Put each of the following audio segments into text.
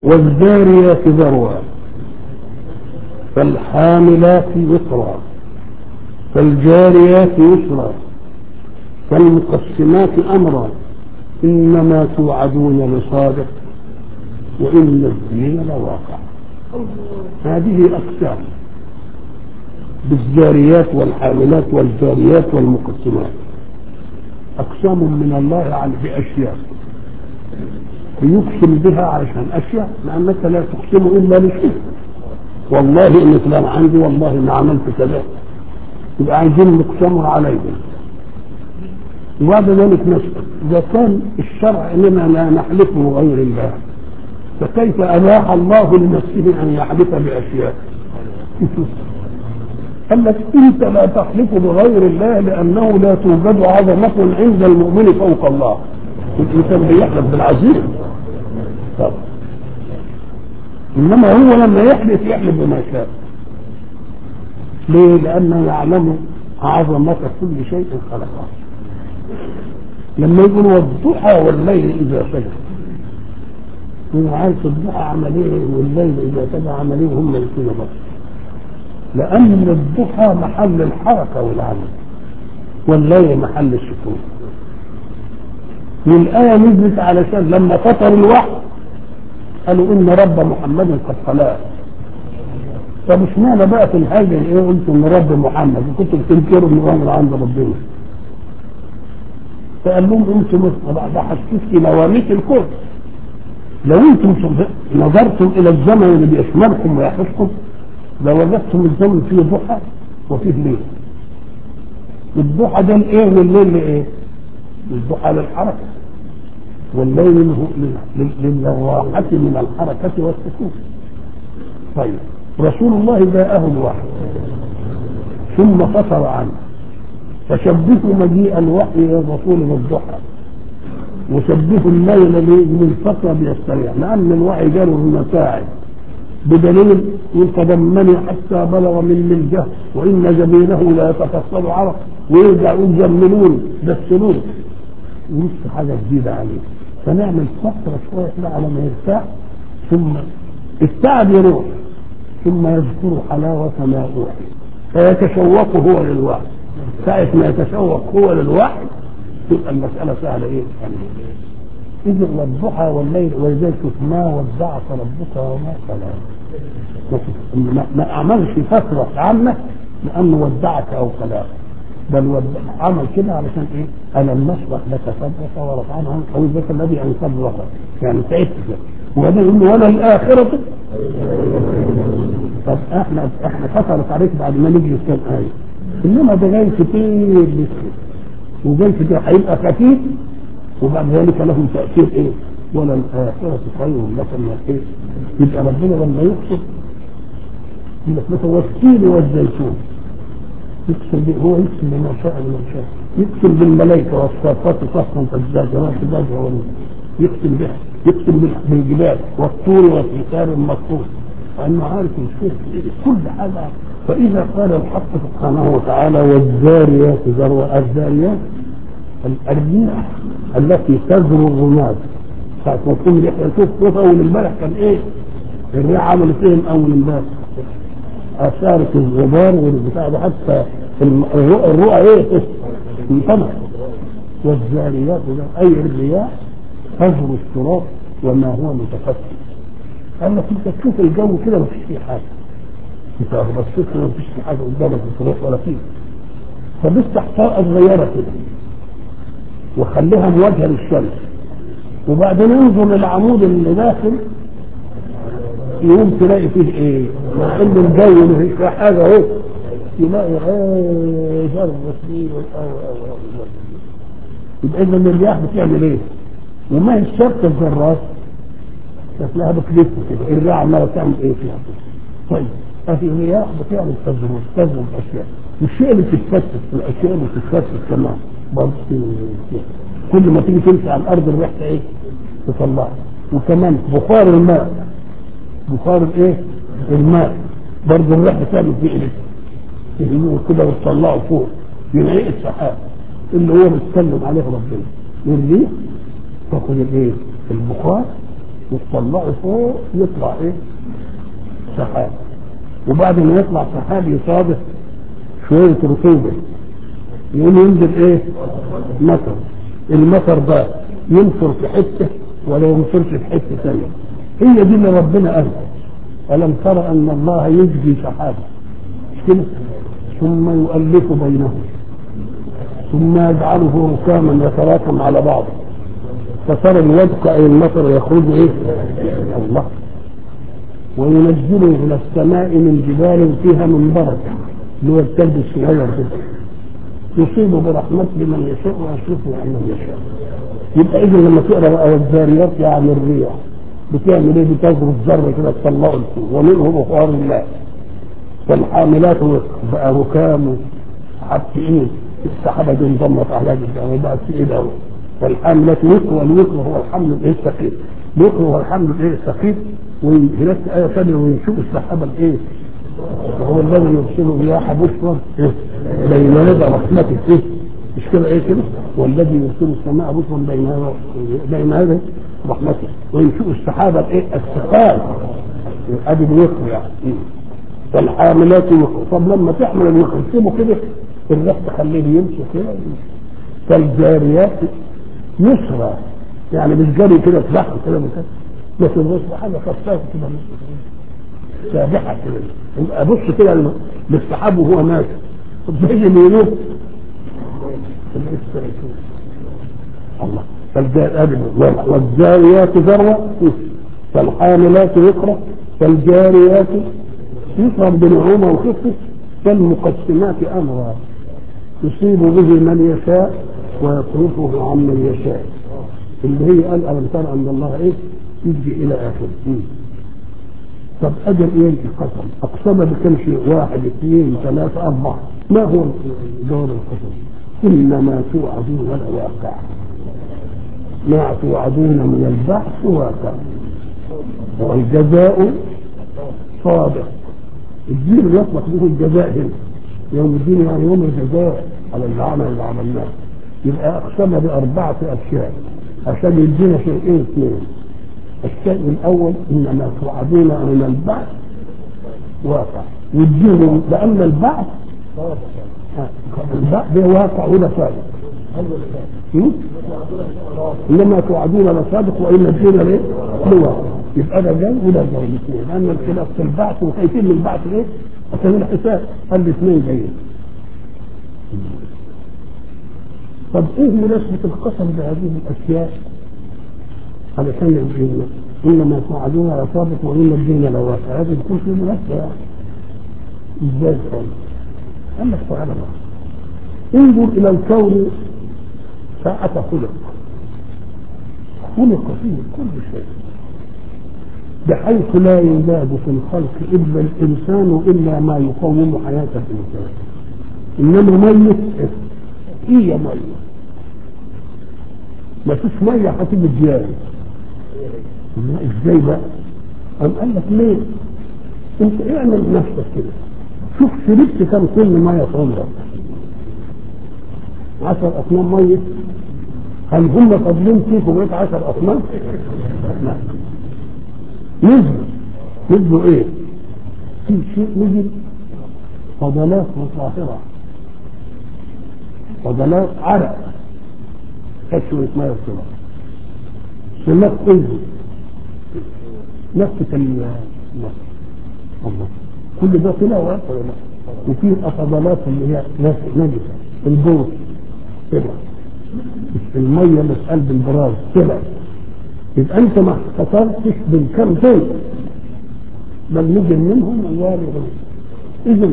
والذاريات ذروا فالحاملات وقرا فالجاريات يسرا فالمقسمات امرا انما توعدون لصادق وان الدين لواقع هذه اقسام بالجاريات والحاملات والجاريات والمقسمات اقسام من الله عن باشياء يقسم بها علشان اشياء لانك لا تقسم الا لشيء والله ان فلان عندي والله ما عملت كذا يبقى عايزين نقسمها عليهم وبعد ذلك نسأل إذا كان الشرع إننا لا نحلف بغير الله فكيف أباح الله لنفسه أن يحلف بأشياء قال لك أنت لا تحلف بغير الله لأنه لا توجد عظمة عند المؤمن فوق الله الإنسان بيحلف بالعزيز طب إنما هو لما يحلف يحلف بما شاء ليه؟ لأنه يعلم عظمة كل شيء خلقه لما يقول والضحى والليل إذا سجى هو عارف الضحى عمل ايه والليل إذا سجى عمل ايه هم الاثنين بس لأن الضحى محل الحركة والعمل والليل محل السكون والآية نزلت علشان لما فطر الوحي قالوا إن رب محمد قد خلاه طب اشمعنى بقى في الحاجة ايه قلت ان رب محمد وكنتوا بتنكروا ان الامر عند ربنا فقال لهم انتم ده حسيت مواميت الكون لو انتم نظرتم الى الزمن اللي بيشملكم ويحفظكم لوجدتم الزمن فيه ضحى وفيه ليل الضحى ده الايه والليل لايه؟ الضحى للحركه والليل للراحة من الحركة والسكون طيب رسول الله جاءه الوحي ثم فصل عنه فشبهوا مجيء الوحي للرسول بالضحى وشبهوا الليل للفترة بالسريع لأن الوحي جاله المساعد بدليل يتضمني حتى بلغ من الجهل وإن جبينه لا يتفصل عرق ويرجع يجملون دسلون لسه حاجة جديدة عليه فنعمل فترة شوية كده على ما يرتاح ثم التعب يروح ثم يذكر حلاوة ما أوحي فيتشوق هو للوحي ساعة ما يتشوق هو للوحي تبقى المسألة سهلة إيه؟ إذا والضحى والليل ولذلك ما ودعك ربك وما قلى ما أعملش فترة عامة لأنه ودعك أو قلاك بل عمل كده علشان ايه؟ الم نشرح لك صدرك ورفعنا عنك قويك الذي انقذ ظهرك يعني تعبت كده وبعدين يقول له ولا الاخره طب احنا احنا كثرت عليك بعد ما نجلس كام ايه انما ده جاي كتير لسه وجاي كتير هيبقى خفيف وبعد ذلك له تاثير ايه؟ ولا الاخره خير لك من الايه؟ يبقى ربنا لما يقصد يقول لك مثلا والتين والزيتون يقسم به هو يقسم بما شاء بما شاء يقسم بالملائكة والصافات صفا فالزاجرات زاجرا يقسم بها يقسم بالجبال والطور والحساب المطور لأنه عارف الشيء كل حاجة فإذا قال الحق سبحانه وتعالى والذاريات ذروة الذاريات الريح التي تذر الرماد ساعة ما تكون ريح شوف شوف أول امبارح كان إيه؟ الريح عملت إيه من أول امبارح؟ اثارت الغبار والبتاع ده حتى الرؤى ايه انطمس والجاريات اي الرياح تجر التراب وما هو متفتت قال لك انت تشوف الجو كده ما فيش فيه حاجه انت بصيت ما فيش فيه حاجه قدامك تروح ولا فيه فبفتح طاقه صغيره كده وخليها مواجهه للشمس وبعدين انظر للعمود اللي داخل يقوم تلاقي فيه ايه؟ مع ان الجو ما فيش حاجه اهو تلاقي ايه جر وسيل يبقى اذا الرياح بتعمل ايه؟ وما هي الشرط الذرات شكلها بتلف كده الرياح عماله تعمل ايه فيها طيب ففي رياح بتعمل تجربه تجربه اشياء والشيء اللي بتتفتت الاشياء اللي بتتفتت كمان برضه كل ما تيجي تمشي على الارض الريح ايه؟ تطلعها وكمان بخار الماء بخار الايه؟ الماء برضه الريح بتعمل فيه ايه؟ تهيئه كده وتطلعه فوق ينعق السحاب اللي هو بيتكلم عليه ربنا والريح تاخد الايه؟ البخار وتطلعه فوق يطلع ايه؟ سحاب وبعد ما يطلع سحاب يصادف شوية رطوبة يقول ينزل ايه؟ مطر المطر ده ينفر في حتة ولا ينفرش في حتة ثانية هي دي اللي ربنا قالها ألم ترى أن الله يجزي سحابا مش كده؟ ثم يؤلف بينهم ثم يجعله ركاما يتراكم على بعضه فترى الودق أي المطر يخرج إيه؟ الله وينزل من السماء من جبال فيها من بركة اللي هو الثلج الصغير ده يصيب برحمته من يشاء ويصرفه عن من يشاء يبقى اذا لما تقرا بقى والذاريات يعني الريح بتعمل ايه بتضرب ذره كده تطلعه لفوق ومنه بخار الله فالحاملات بقى ركام حتى ايه السحابه دي انضمت على جدا وبقت في ايه ده والحاملات وقر والوقر هو الحمل الايه الثقيل الوقر هو الحمل الايه الثقيل وهناك ايه ثانيه وينشوف السحابه الايه وهو الذي يرسل الرياح بشرا بين يدي رحمته ايه مش كده ايه كده والذي يرسل السماء بشرا بين بين يدي رحمته وينشئ السحابه الايه الثقال ادي الوقر يعني فالحاملات وقر طب لما تحمل الوقر تسيبه كده الريح تخليه يمشي كده فالجاريات يسرى يعني مش جري كده تبحر كده بس الريح حاجه خفافه كده سابحه كده يبقى بص كده للسحاب وهو ماشي طب زي اليمين الله والجاريات ذروة فالحاملات يقرأ فالجاريات يقرأ بنعومة وخفة فالمقسمات أمرا يصيب به من يشاء ويصرفه عن من يشاء اللي هي قال ألم ترى أن الله إيه يجي إلى آخره طب أجل إيه القسم أقسم بكم شيء واحد اثنين ثلاثة أربعة ما هو جواب القسم إنما توعدون لواقع ما توعدون من البحث واقع والجزاء صادق الدين اللي يطلق به الجزاء هنا يوم الدين يعني يوم الجزاء على العمل اللي عملناه يبقى أقسم بأربعة أشياء عشان يدينا شيئين اثنين الشيء الأول إنما توعدون من البعث واقع يديهم لأن البعث البعث ده واقع وده صادق انما توعدون لصادق وان الدين ليه؟ لواقع يبقى ده جاي وده جاي الاثنين لان الخلاف في البعث وخايفين من البعث ايه؟ عشان الحساب قال الاثنين جايين طب ايه مناسبة القسم بهذه الاشياء؟ علشان يبين انما توعدون لصادق وان الدين لواقع هذا يكون في مناسبة يعني ازاي خالص؟ قال لك تعالى بقى انظر الى الكون ساعة خلق خلق فيه كل شيء بحيث لا يزاد في الخلق إلا الإنسان إلا ما يقوم حياة الإنسان إنما ميت هي مية ما فيش مية هتيجي زيادة ازاي بقى؟ قام قال لك ليه؟ انت اعمل نفسك كده شوف شربت كم كل مية في عمرك عشر أصنام مية هل هم فاضلين فيك وبقيت عشر أصنام؟ لا نزلوا نزلوا إيه؟ في شيء نزل فضلات مطهرة فضلات عرق كشوة مية وصلاة سمات انزل نفس الله الله كل ده طلع ولا لا؟ وفي الفضلات اللي هي نجسة البوت طلع المية اللي في قلب البراز طلع يبقى انت ما اختصرتش بالكم طول بل نجي منهم ووالغ اذا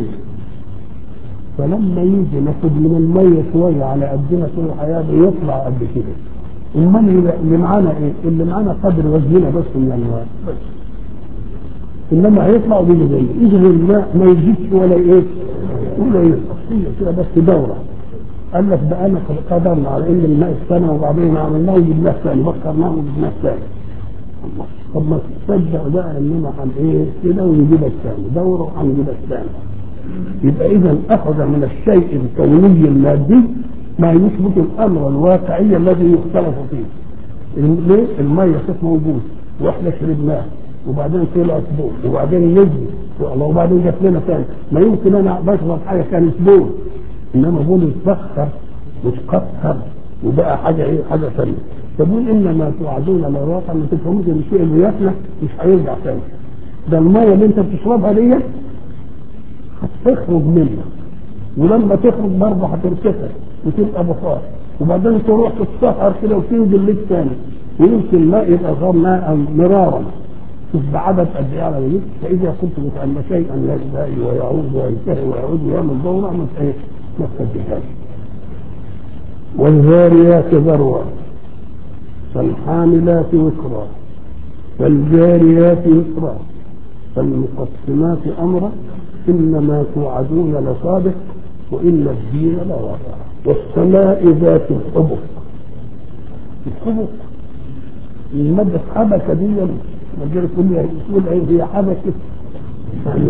فلما يجي ناخد من المية شوية على قدنا طول الحياة يطلع قد كده امال اللي معانا ايه؟ اللي معانا قدر وزننا بس من الماء بس انما هيطلع بيه زي اذا الماء ما يزيدش ولا ايه؟ ولا ينقص هي كده بس دوره قال لك ده انا قدرنا على ان الماء السنه وبعدين عملناه وجبناه ثاني بكرناه وجبناه ثاني الله طب ما تصدق بقى اننا عن ايه كده ونجيب الثاني دوره وهنجيب الثاني يبقى اذا اخذ من الشيء الكوني المادي ما يثبت الامر الواقعي الذي يختلف فيه ليه؟ الميه كانت موجود واحنا شربناه وبعدين طلع بول وبعدين نزل والله وبعدين جت لنا ثاني ما يمكن انا بشرب حاجه كانت بول انما بول اتبخر واتكسر وبقى حاجه ايه حاجه ثانيه فبيقول انما توعدون لواقع ما تفهموش ان الشيء اللي يفنى مش هيرجع ثاني ده الميه اللي انت بتشربها دي هتخرج منك ولما تخرج برضه هترتفع وتبقى بخار وبعدين تروح تتسحر كده وتنزل ليك ثاني ويمكن الماء يبقى غير ماء مرارا شوف بعدد قد ايه على وجهك فاذا كنت بان شيئا ينتهي ويعود وينتهي ويعود ويعمل دوره ما ايه ما تسجلهاش والذاريات ذروا فالحاملات وكرا فالجاريات يسرا فالمقسمات امرا انما توعدون لصادق وان الدين لواقع والسماء ذات الحبك الحبك المادة حبكة دي مجال كل يقول ايه هي حبكة يعني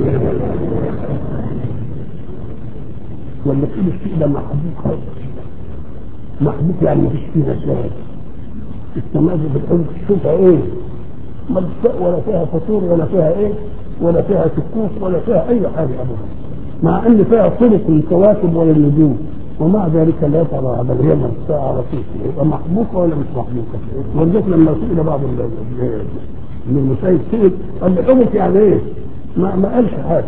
ولا تقول الشيء ده محبوك خالص محبوك يعني مفيش فيها شيء السماء دي بالحبك تشوفها ايه ما ولا فيها فطور ولا فيها ايه ولا فيها شكوك ولا فيها اي حاجه ابدا مع ان فيها طرق الكواكب ولا النجوم ومع ذلك لا ترى بل هي مرساة على طول يبقى محبوكه ولا مش محبوكه ولذلك لما سئل بعض من المسائل سئل قال لي حبك يعني ايه؟ ما ما قالش حاجه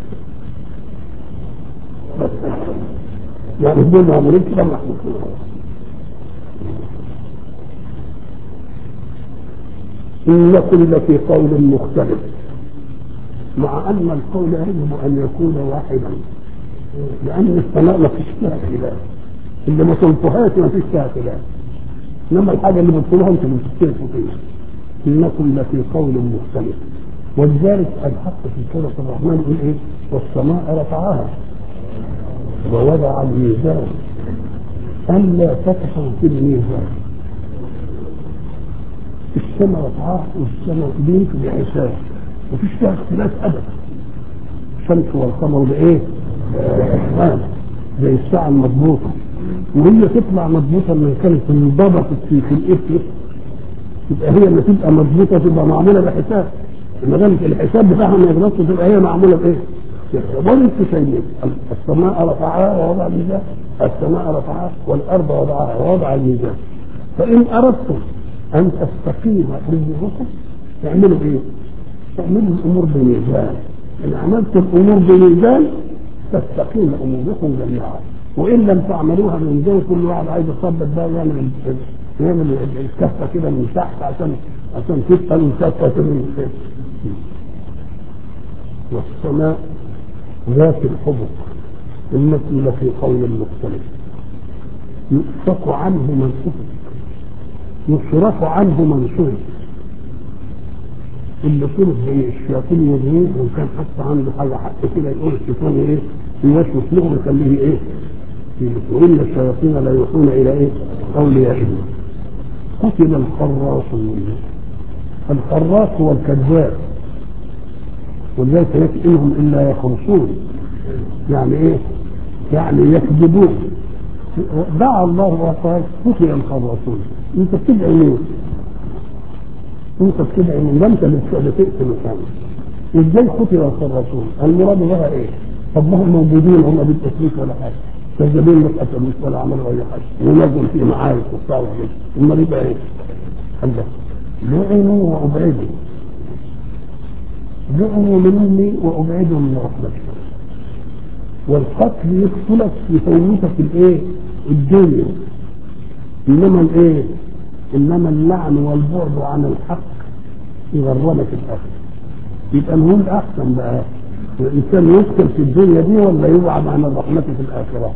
بس يعني دول معمولين كده محبوكين إنكم لفي قول مختلف مع أن القول يجب أن يكون واحدا لأن السماء ما فيش فيها خلاف اللي ما تلقوهاش ما فيش فيها خلاف إنما الحاجة اللي بتقولوها أنتم بتختلفوا فيها إنكم لفي قول مختلف ولذلك الحق في سورة الرحمن يقول إيه والسماء رفعها ووضع الميزان ألا تطغوا في الميزان السماء رفعها والسماء بينك بحساب مفيش فيها اختلاف ابدا الشمس والقمر بايه؟ بحسبان زي الساعة المضبوطة وهي تطلع مضبوطة من كانت انضبطت في في الإفل يبقى هي لما تبقى مضبوطة تبقى معمولة بحساب ما دام الحساب بتاعها ما يغلطش تبقى هي معمولة بإيه؟ وانت شيئين السماء رفعها ووضع الميزان السماء رفعها والأرض وضعها ووضع الميزان فإن أردتم أن تستقيم رزقكم تعملوا إيه؟ تعملوا الامور بميزان ان عملت الامور بميزان تستقيم اموركم جميعا وان لم تعملوها بميزان كل واحد عايز يصبت بقى يعمل يعمل الكفه كده من تحت عشان عشان تثقل الكفه كده من فوق والسماء ذات الحبك انكم لفي قول مختلف يؤفك عنه من افك يصرف عنه من صرف اللي صرف زي الشياطين يدعوه وكان حتى عنده حاجه حق كده يقول الشيطان ايه يوسوس له ويخليه ايه وان الشياطين لا يوحون الى ايه اوليائهم قتل الخراصون الخراص هو الكذاب ولذلك يكفيهم الا يخرصون يعني ايه يعني يكذبون دعا الله وقال قتل الخراصون انت بتدعي مين؟ انت بتدعي من انت اللي بتقتل مكانه ازاي قتل الخراصون؟ المراد بها ايه؟ طب ما هم موجودين هم بالتسليك ولا حاجه كذابين ما قتلوش ولا عملوا اي حاجه ونزلوا في معارك وبتاع وكده امال يبقى ايه؟ الله لعنوا وابعدوا لعنوا مني وابعدوا من رحمتي والقتل يقتلك يفوتك الايه؟ الدنيا انما الايه؟ انما اللعن والبعد عن الحق يغرمك الاخر يبقى نقول احسن بقى الانسان يدخل في الدنيا دي ولا يبعد عن الرحمه في الاخره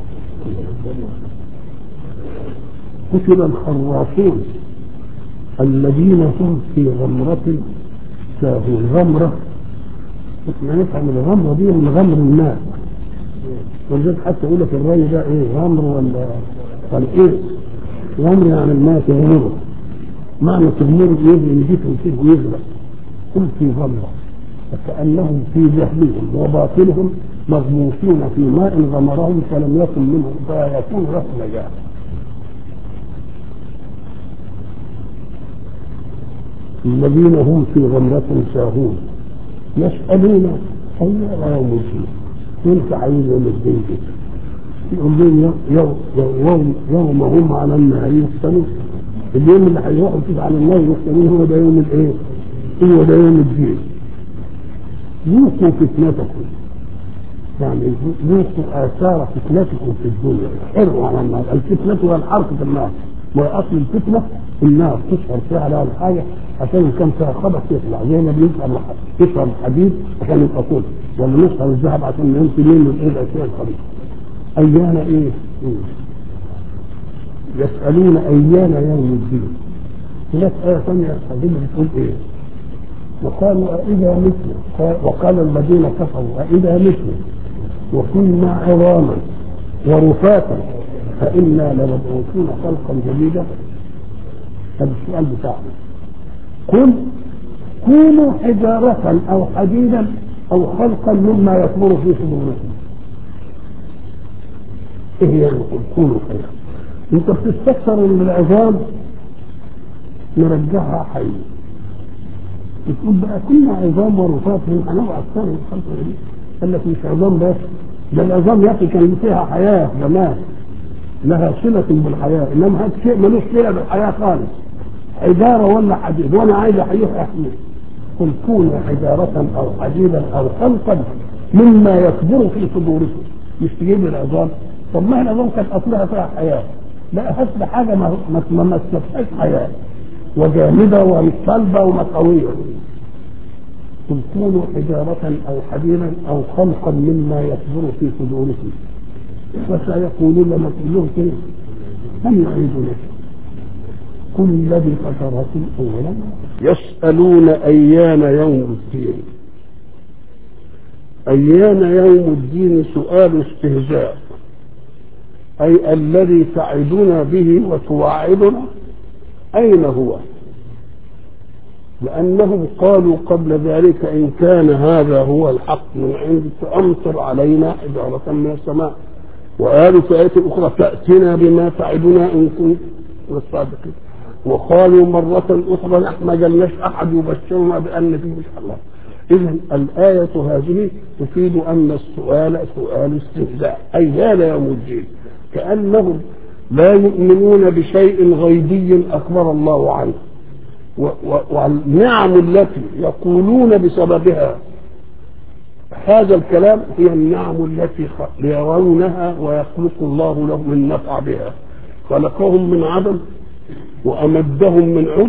قتل الخراصون الذين هم في غمرة ساهون غمرة ما نفهم الغمرة دي من غمر الماء ولذلك حتى يقول لك الري ده ايه غمر ولا ولا ايه غمر يعني الماء تغمره معنى تغمره يجري يجيبه فيه ويغرق هم في غمرة فكأنهم في جهلهم وباطلهم مغموسون في ماء غمرهم فلم يكن منهم فلا يكون له نجاة الذين هم في غمرة ساهون يسألون أين يوم الدين كيف عين يوم الدين يقول لهم يوم, يوم, يوم هم على النار يفتنون اليوم اللي هيروحوا فيه على النار يفتنون هو ده يوم الايه؟ هو ده يوم الدين ذوقوا فتنتكم يعني ذوقوا آثار فتنتكم في الدنيا حروا على النار الفتنة هي الحرق في النار وأصل الفتنة النار تشعر فيها على الحاجة عشان كان فيها خبث يطلع زي ما بيشعر يشعر الحديد عشان يبقى طول ولا نشعر الذهب عشان يمشي منه الايه الاشياء الخبيثة أيان إيه؟ يسألون أيان يوم الدين هناك آية ثانية حديث بتقول إيه؟ وقالوا أإذا متنا وقال الذين كفروا أإذا متنا وكنا عظاما ورفاتا فإنا لمبعوثون خلقا جديدا هذا السؤال بتاعنا قل كونوا حجارة أو حديدا أو خلقا مما يكبر في صدوركم ايه يعني كونوا خيرا انت بتستكثر من العظام نرجعها حي بتقول بقى كنا عظام ورفات من انواع اكثر من خلق العلم قال لك مش عظام بس ده العظام يا اخي كان فيها حياه زمان لها صلة بالحياة إنما هذا شيء ملوش صلة بالحياة خالص حجارة ولا حديد وأنا عايز أحييه أحييه قل كونوا حجارة أو حديدا أو خلقا مما يكبر في صدوركم مش تجيب العظام طب ما العظام كانت أصلها فيها حياة لا هات حاجة ما ما مسكتهاش حياة وجامدة ومش صلبة ومقوية قل كونوا حجارة أو حديدا أو خلقا مما يكبر في صدوركم وسيقولون لما تقول لهم كده من يعيدنا قل الذي فطركم اولا يسالون ايان يوم الدين ايان يوم الدين سؤال استهزاء اي الذي تعدنا به وتوعدنا اين هو لانهم قالوا قبل ذلك ان كان هذا هو الحق من عندك فامطر علينا حجاره من السماء وقالوا في آية أخرى فأتنا بما تعدنا إن كنت من الصادقين وقالوا مرة أخرى نحن ما جالناش أحد يبشرنا بأن في مش الله إذا الآية هذه تفيد أن السؤال سؤال استهزاء أي هذا يوم الدين كأنهم لا يؤمنون بشيء غيبي أخبر الله عنه والنعم التي يقولون بسببها هذا الكلام هي النعم التي يرونها ويخلق الله لهم النفع بها خلقهم من عدم وأمدهم من عد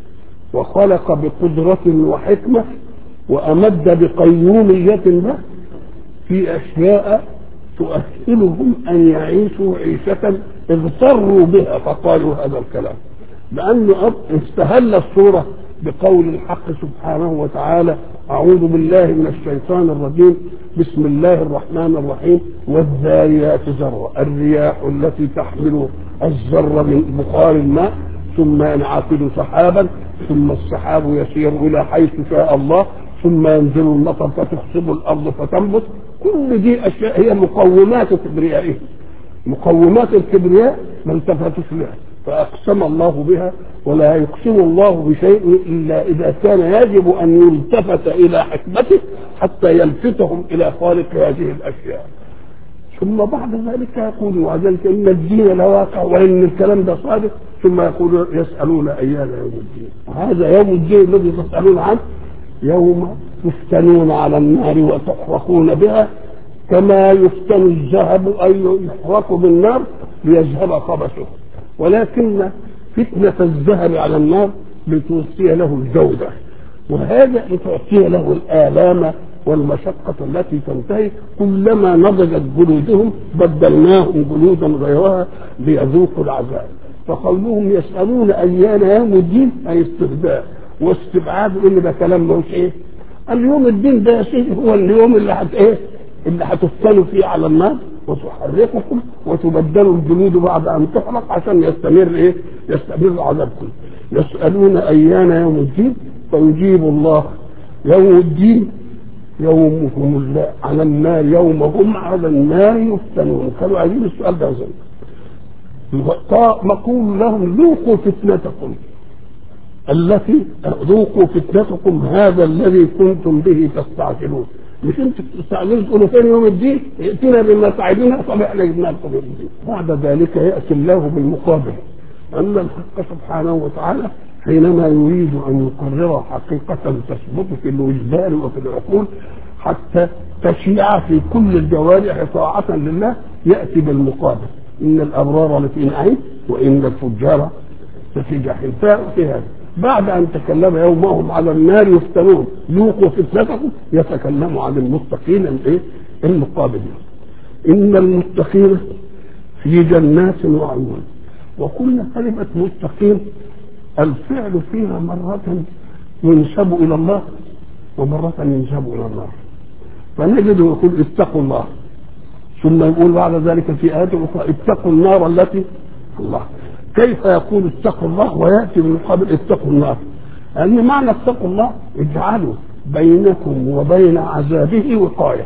وخلق بقدرة وحكمة وأمد بقيومية له في أشياء تؤهلهم أن يعيشوا عيشة اغتروا بها فقالوا هذا الكلام لأنه استهل الصورة بقول الحق سبحانه وتعالى أعوذ بالله من الشيطان الرجيم بسم الله الرحمن الرحيم والذاريات ذرا الرياح التي تحمل الذر من بخار الماء ثم ينعقد سحابا ثم السحاب يسير إلى حيث شاء الله ثم ينزل المطر فتخصب الأرض فتنبت كل دي أشياء هي مقومات كبريائه مقومات الكبرياء ما التفتش لها فأقسم الله بها ولا يقسم الله بشيء إلا إذا كان يجب أن يلتفت إلى حكمته حتى يلفتهم إلى خالق هذه الأشياء ثم بعد ذلك يقول وذلك إن الدين لواقع وإن الكلام ده صادق ثم يقول يسألون أيان يوم الدين هذا يوم الدين الذي تسألون عنه يوم تفتنون على النار وتحرقون بها كما يفتن الذهب أي يحرق بالنار ليذهب خبثه ولكن فتنة الذهب على النار لتوصي له الجودة وهذا لتعطي له الآلام والمشقة التي تنتهي كلما نضجت جلودهم بدلناهم جلودا غيرها ليذوقوا العذاب فقولهم يسألون أيان يوم الدين أي استهزاء واستبعاد ان ده كلام ملوش ايه اليوم الدين ده يا سيدي هو اليوم اللي هت ايه اللي هتفتنوا فيه على النار وتحرقكم وتبدلوا الجلود بعد ان تحرق عشان يستمر ايه يستمر عذابكم يسالون ايان يوم الدين فيجيب الله يوم الدين يومهم الله على النار يوم هم على النار يفتنون كانوا عايزين السؤال ده زي مقول لهم ذوقوا فتنتكم التي ذوقوا فتنتكم هذا الذي كنتم به تستعجلون مش انتوا تستعجلوا تقولوا فين يوم الدين ائتنا بما تعدنا طب احنا جبنا لكم يوم الدين بعد ذلك ياتي الله بالمقابل ان الحق سبحانه وتعالى حينما يريد ان يقرر حقيقه تثبت في الوجدان وفي العقول حتى تشيع في كل الجوارح طاعه لله ياتي بالمقابل ان الابرار لفي نعيم وان الفجار لفي جحيم في هذا بعد ان تكلم يومهم على النار يفتنون ذوقوا فتنتكم يتكلم عن المتقين الايه المقابلين ان المتقين في جنات وعيون وكل كلمه متقين الفعل فيها مرة ينسب إلى الله ومرة ينسب إلى النار فنجد يقول اتقوا الله ثم يقول بعد ذلك في آيات أخرى اتقوا النار التي الله كيف يقول اتقوا الله ويأتي بالمقابل اتقوا النار لأن معنى اتقوا الله اجعلوا بينكم وبين عذابه وقاية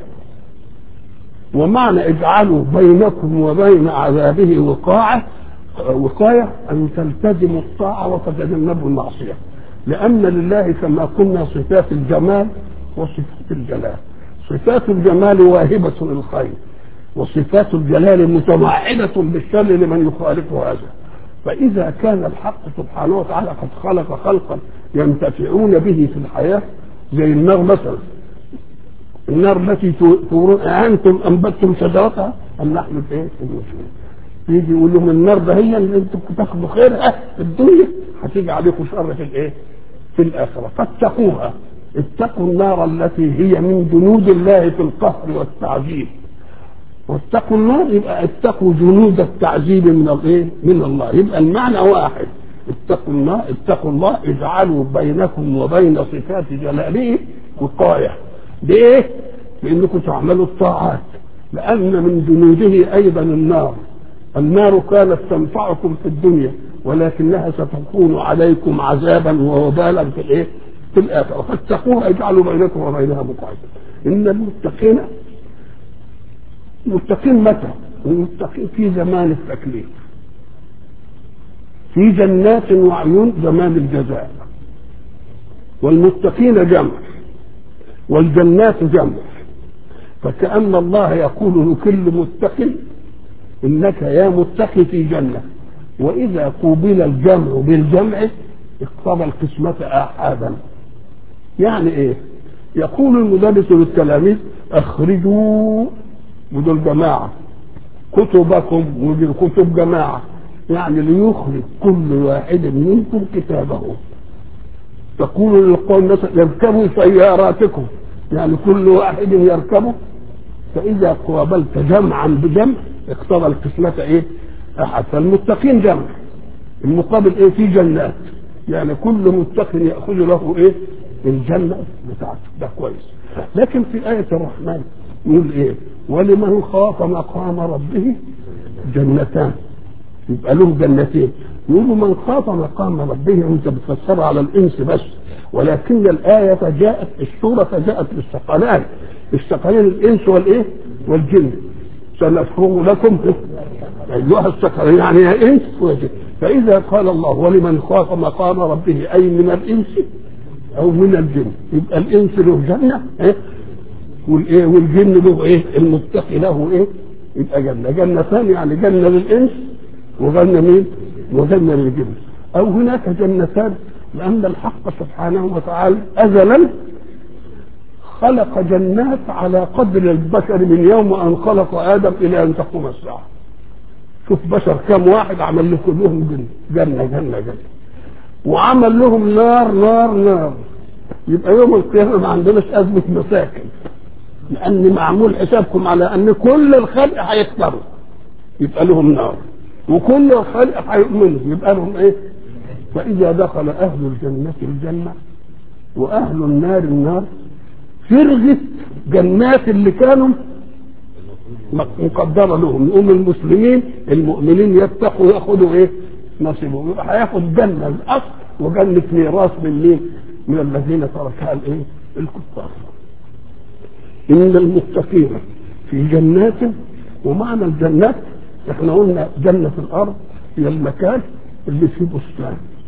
ومعنى اجعلوا بينكم وبين عذابه وقاية وقاية أن تلتزموا الطاعة وتتجنبوا المعصية لأن لله كما قلنا صفات الجمال وصفات الجلال صفات الجمال واهبة للخير وصفات الجلال متوعدة بالشر لمن يخالف هذا فإذا كان الحق سبحانه وتعالى قد خلق خلقا ينتفعون به في الحياة زي النار مثلا النار التي تورون أنتم أنبتتم شجرتها أم نحن إيه؟ المسلمين يجي يقول لهم النار ده هي اللي انتم تاخدوا خيرها في الدنيا هتيجي عليكم شر في الايه؟ في الاخره فاتقوها اتقوا النار التي هي من جنود الله في القهر والتعذيب واتقوا النار يبقى اتقوا جنود التعذيب من الايه؟ من الله يبقى المعنى واحد اتقوا الله اتقوا الله اجعلوا بينكم وبين صفات جلاله وقايه بايه؟ بانكم تعملوا الطاعات لان من جنوده ايضا النار النار كانت تنفعكم في الدنيا ولكنها ستكون عليكم عذابا ووبالا في الايه؟ في الاخره فاتقوها اجعلوا بينكم وبينها مقايسه ان المتقين متقين متى؟ المتقين في زمان التكليف في جنات وعيون زمان الجزاء والمتقين جمع والجنات جمع فكأن الله يقول لكل متق انك يا متقي في جنه واذا قوبل الجمع بالجمع اقتضى القسمة احادا يعني ايه يقول المدرس للتلاميذ اخرجوا ودول جماعة كتبكم ودي كتب جماعة يعني ليخرج كل واحد منكم كتابه تقول للقوم مثلا يركبوا سياراتكم يعني كل واحد يركبه فإذا قابلت جمعا بجمع اقتضى القسمة ايه؟ أحد فالمتقين جمع المقابل ايه؟ في جنات يعني كل متق يأخذ له ايه؟ الجنة بتاعته ده كويس لكن في آية الرحمن يقول ايه؟ ولمن خاف مقام ربه جنتان يبقى له جنتين يقولوا من خاف مقام ربه انت بتفسرها على الانس بس ولكن الآية جاءت السورة جاءت للثقلان الثقلين الانس والايه؟ والجن سنفرغ لكم ايها الثقلين يعني يا انس وجن فاذا قال الله ولمن خاف مقام ربه اي من الانس او من الجن يبقى الانس له جنه ايه والايه والجن له ايه المتقي له ايه يبقى جنه جنه ثانيه يعني جنه للانس وجنه مين وجنه للجن او هناك جنتان لان الحق سبحانه وتعالى ازلا خلق جنات على قدر البشر من يوم ان خلق ادم الى ان تقوم الساعه شوف بشر كم واحد عمل له كلهم جنه جنه جنه جنه وعمل لهم نار نار نار يبقى يوم القيامه ما عندناش ازمه مساكن لان معمول حسابكم على ان كل الخلق هيكفروا يبقى لهم نار وكل الخلق هيؤمنوا يبقى لهم ايه فاذا دخل اهل الجنه الجنه واهل النار النار فرغت جنات اللي كانوا مقدرة لهم يقوم المسلمين المؤمنين يتقوا ياخذوا ايه نصيبهم يبقى هياخد جنة الأصل وجنة ميراث من مين؟ من الذين تركها الايه؟ الكفار. إن المتقين في جنات ومعنى الجنات احنا قلنا جنة الأرض هي المكان اللي فيه بستان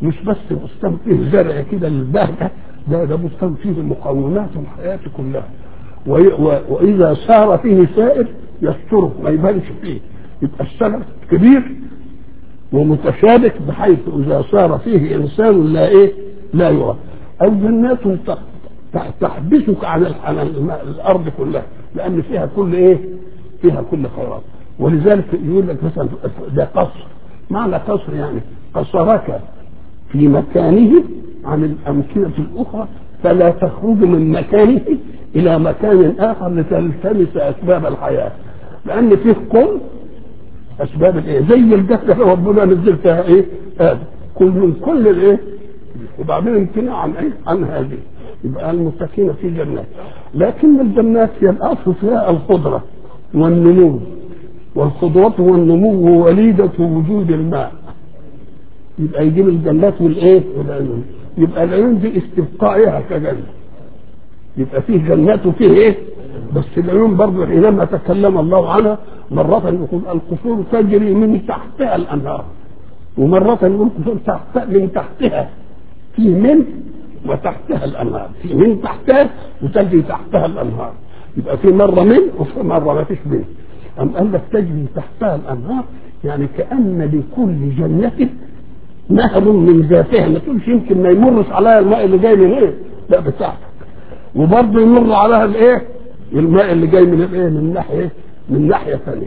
مش بس بستان فيه زرع كده للبهجة ده ده بستان فيه مقومات الحياة كلها وإذا سار فيه سائر يستره ما يبانش فيه يبقى الشجر كبير ومتشابك بحيث إذا سار فيه إنسان لا إيه لا يرى أو جنات تحبسك عن الأرض كلها لأن فيها كل إيه فيها كل خيرات ولذلك يقول لك مثلا ده قصر معنى قصر يعني قصرك في مكانه عن الأمكنة الأخرى فلا تخرج من مكانه إلى مكان آخر لتلتمس أسباب الحياة لأن فيه كل أسباب الإيه زي الجسد ربنا نزل فيها إيه آدم كل من كل الإيه وبعدين امتناع عن إيه عن هذه يبقى المتقين في جنات لكن الجنات هي الأصل فيها الخضرة والنمو والخضرة والنمو وليدة وجود الماء يبقى يجيب الجنات والايه والعيون يبقى العيون دي استبقائها كجنة يبقى فيه جنات وفيه ايه بس العيون برضه حينما تكلم الله عنها مرة يقول القصور تجري من تحتها الأنهار ومرة يقول القصور تحت من تحتها في من وتحتها الأنهار في من تحتها وتجري تحتها الأنهار يبقى في مرة من وفي مرة ما فيش من أم قال لك تجري تحتها الأنهار يعني كأن لكل جنة نهر من ذاتها ما تقولش يمكن ما يمرش عليها الماء اللي جاي من ايه لا بتاعتك وبرضه يمر عليها الايه الماء اللي جاي من الايه من ناحيه من ناحيه ثانيه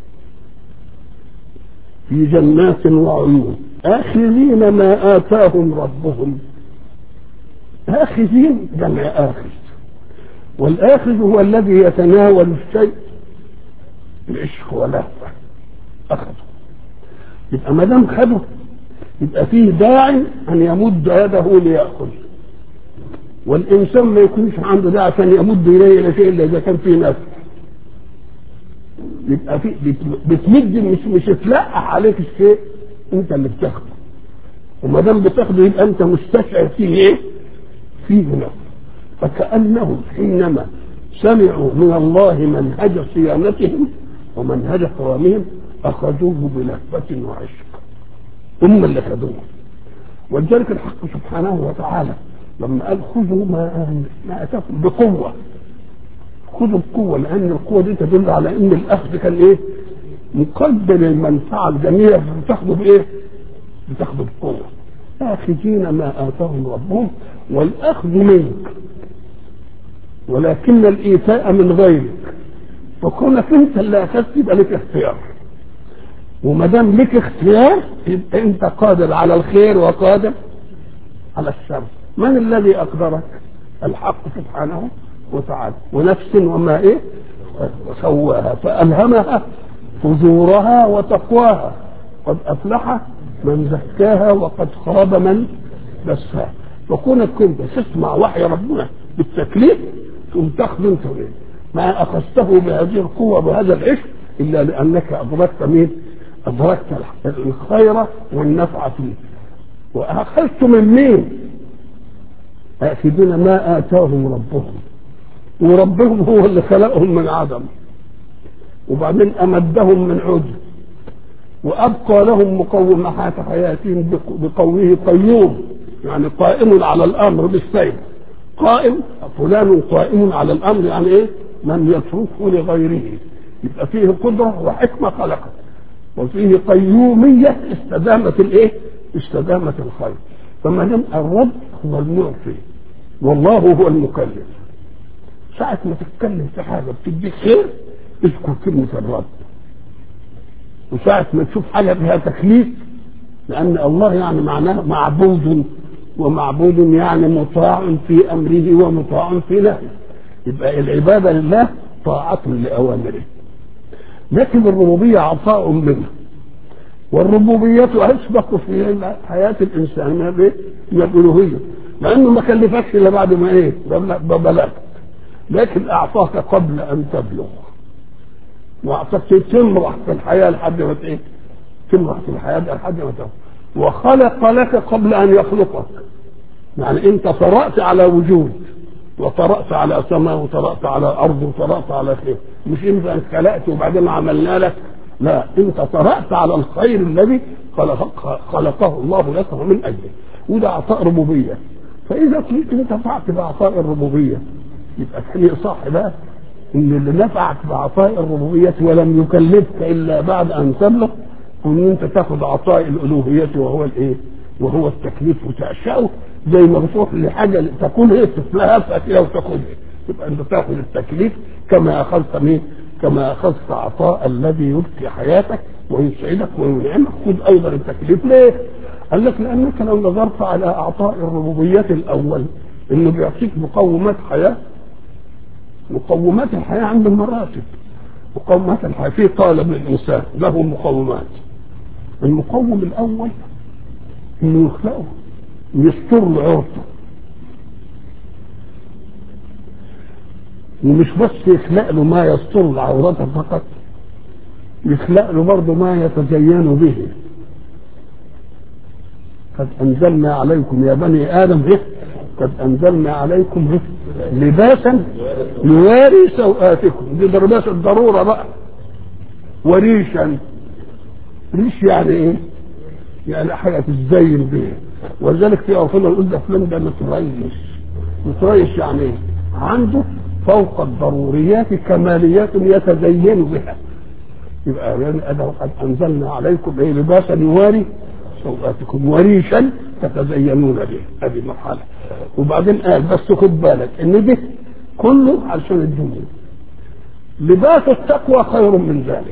في جنات وعيون آخذين ما آتاهم ربهم آخذين جمع آخذ والآخذ هو الذي يتناول الشيء بعشق ولهفة أخذه يبقى ما دام خده يبقى فيه داعي أن يمد يده ليأخذ والإنسان ما يكونش عنده داعي عشان يمد إليه إلى شيء إلا إذا كان فيه نفس يبقى في بتمد مش مش تلقح عليك الشيء انت اللي بتاخده وما دام بتاخده يبقى انت مستشعر فيه ايه؟ فيه نفس فكأنهم حينما سمعوا من الله منهج صيانتهم ومنهج حرامهم أخذوه بلهفة وعشق هم اللي خدوه ولذلك الحق سبحانه وتعالى لما قال خذوا ما ما اتاكم بقوه خذوا بقوه لان القوه دي تدل على ان الاخذ كان ايه؟ مقدم المنفعه الجميله بتاخده بايه؟ بتاخده بقوه آخذين ما آتاهم ربهم والأخذ منك ولكن الإيتاء من غيرك فكونك أنت اللي أخذت يبقى لك اختيار وما دام لك اختيار يبقى أنت قادر على الخير وقادر على الشر من الذي أقدرك؟ الحق سبحانه وتعالى ونفس وما إيه؟ وسواها فألهمها فجورها وتقواها قد أفلح من زكاها وقد خاب من دساها فكونك كنت تسمع وحي ربنا بالتكليف ثم تاخذ انت ما اخذته بهذه القوه بهذا العشق الا لانك ادركت مين؟ ادركت الخير والنفع فيه واخذت من مين؟ آخذون ما آتاهم ربهم وربهم هو اللي خلقهم من عدم وبعدين أمدهم من عجب وأبقى لهم مقومات حياتهم بقوله قيوم يعني قائم على الأمر بالسير قائم فلان قائم على الأمر يعني إيه من يتركه لغيره يبقى فيه قدرة وحكمة خلقت وفيه قيومية استدامت الإيه استدامت الخير فما دام الرب هو المعطي والله هو المكلف ساعة ما تتكلم في حاجة بتديك خير اذكر كلمة الرب وساعة ما تشوف حاجة فيها تكليف لأن الله يعني معناه معبود ومعبود يعني مطاع في أمره ومطاع في نهيه يبقى العبادة لله طاعة لأوامره لكن الربوبية عطاء منه والربوبية أسبق في حياة الإنسان من الألوهية لأنه ما كلفكش إلا بعد ما إيه بلغت لكن أعطاك قبل أن تبلغ وأعطاك تمرح في الحياة لحد ما إيه تمرح في الحياة لحد ما تبلغ وخلق لك قبل أن يخلقك يعني أنت طرأت على وجود وطرأت على سماء وطرأت على أرض وطرأت على خير مش أنت خلقت وبعدين عملنا لك لا أنت طرأت على الخير الذي خلق خلقه الله لك ومن اجله وده عطاء ربوبيه فاذا كنت نفعت بعطاء الربوبيه يبقى كان صح بقى ان اللي نفعك بعطاء الربوبيه ولم يكلفك الا بعد ان تبلغ وان انت تاخذ عطاء الالوهيه وهو الايه؟ وهو التكليف وتعشقه زي ما بتروح لحاجه تكون هي تتلهفها كده وتاخذها يبقى انت تاخذ التكليف كما اخذت مين؟ كما اخذت عطاء الذي يبقي حياتك ويسعدك وينعمك خذ ايضا التكليف ليه؟ قال لك لانك لو نظرت على اعطاء الربوبيه الاول انه بيعطيك مقومات حياه مقومات الحياه عند المراتب مقومات الحياه في طالب للانسان له مقومات المقوم الاول انه يخلقه ويستر له عورته ومش بس يخلق له ما يستر العورات فقط يخلق له برضه ما يتزين به قد انزلنا عليكم يا بني ادم إيه؟ قد انزلنا عليكم إيه؟ لباسا يواري سوآتكم دي لباس الضروره بقى وريشا ريش يعني ايه؟ يعني حاجه تتزين بيها ولذلك في عرفنا نقول ده فلان ده متريش متريش يعني ايه؟ عنده فوق الضروريات كماليات يتزين بها يبقى يعني أنا قد أنزلنا عليكم إيه لباسا يواري سوآتكم وريشا تتزينون به هذه مرحلة وبعدين قال بس خد بالك إن ده كله عشان الدنيا لباس التقوى خير من ذلك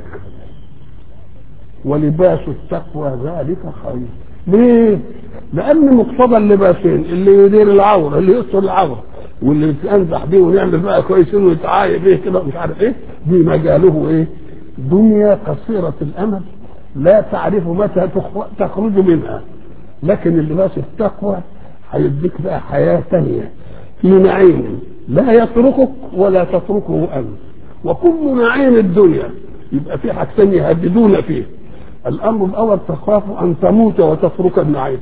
ولباس التقوى ذلك خير ليه؟ لأن مقتضى اللباسين اللي يدير العورة اللي يستر العورة واللي يتأنزح بيه ونعمل بقى كويسين ويتعايق بيه كده مش عارف ايه دي مجاله ايه؟ دنيا قصيرة الأمل لا تعرف متى تخرج منها لكن اللباس التقوى هيديك بقى حياة تانية في نعيم لا يتركك ولا تتركه أنت وكل نعيم الدنيا يبقى في حاجتين يهددون فيه الأمر الأول تخاف أن تموت وتترك النعيم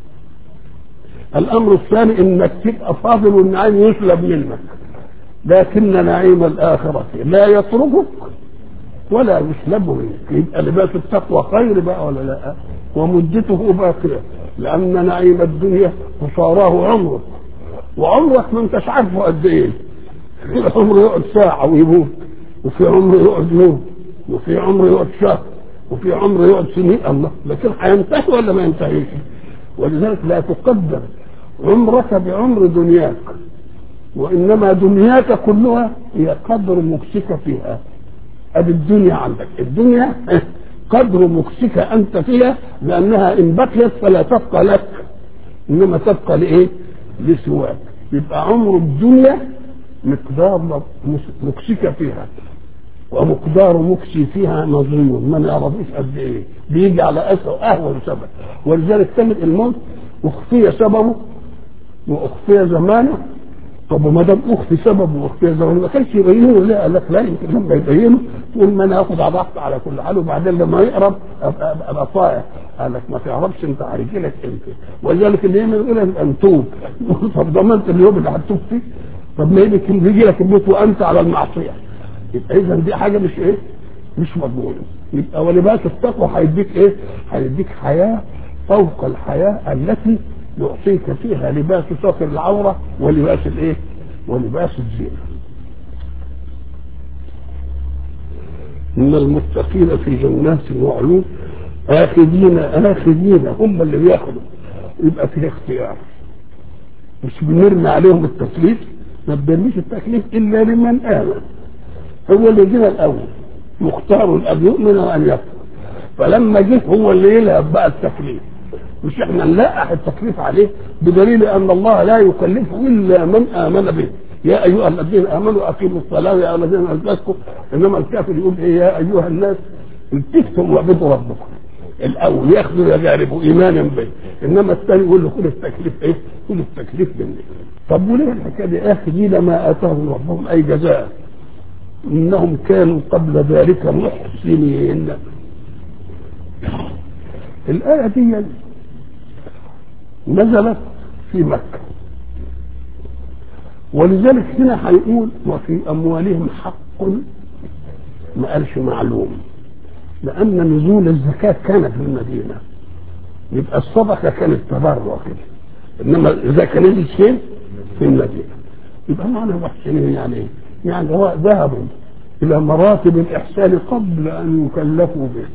الأمر الثاني إنك تبقى فاضل والنعيم يسلب منك لكن نعيم الآخرة لا يتركك ولا يسلب منك يبقى لباس التقوى خير بقى ولا لا ومدته باقية لأن نعيم الدنيا قصاراه عمرك وعمرك ما انتش عارفه قد ايه في عمر يقعد ساعة ويموت وفي عمر يقعد يوم وفي عمر يقعد شهر وفي عمر يقعد سنين الله لكن هينتهي ولا ما ينتهيش ولذلك لا تقدر عمرك بعمر دنياك وإنما دنياك كلها هي قدر مكسك فيها ادي الدنيا عندك الدنيا قدر مكسك انت فيها لانها ان بقيت فلا تبقى لك انما تبقى لايه؟ لسواك يبقى عمر الدنيا مقدار مكسك فيها ومقدار مكسي فيها مظلوم ما نعرفوش قد ايه بيجي على اسوء اهون سبب ولذلك تجد الموت اخفي سببه واخفي زمانه طب وما دام اخفي سبب واخفي زمانه ما كانش يبينه لا قال لك لا يمكن لما يبينه تقول ما انا اخد على ضغط على كل حال وبعدين لما يقرب ابقى ابقى طائع قال لك ما تعرفش انت هيجي لك امتى ولذلك اللي يعمل يقول لك ان توب طب ضمنت اليوم اللي هتوب فيه طب ما يمكن يجي لك الموت وانت على المعصيه يبقى اذا دي حاجه مش ايه مش مضمونه يبقى ولباس التقوى هيديك ايه هيديك حياه فوق الحياه التي يعطيك فيها لباس ساتر العوره ولباس الايه ولباس الزينه ان المتقين في جنات وعيون اخذين اخذين هم اللي بياخدوا يبقى فيه اختيار مش بنرمي عليهم التكليف ما بنرميش التكليف الا لمن امن هو اللي جه الاول مختار ان يؤمن وان يكفر فلما جه هو اللي يلهب بقى التكليف مش احنا نلقح التكليف عليه بدليل ان الله لا يكلف الا من امن به يا ايها الذين امنوا اقيموا الصلاه يا ايها الذين امنوا انما الكافر يقول ايه يا ايها الناس التفتم واعبدوا ربكم الاول ياخذوا يجاربوا ايمانا به انما الثاني يقول له خذ التكليف ايه؟ خذ التكليف مني طب وليه الحكايه دي اخذين ما اتاهم ربهم اي جزاء انهم كانوا قبل ذلك محسنين الايه دي نزلت في مكه ولذلك هنا هيقول وفي اموالهم حق ما قالش معلوم لان نزول الزكاه كان في المدينه يبقى الصدقه كانت تبرع كده انما اذا كان نزل فين؟ في المدينه يبقى معنى محسنين يعني ايه؟ يعني هو ذهبوا الى مراتب الاحسان قبل ان يكلفوا به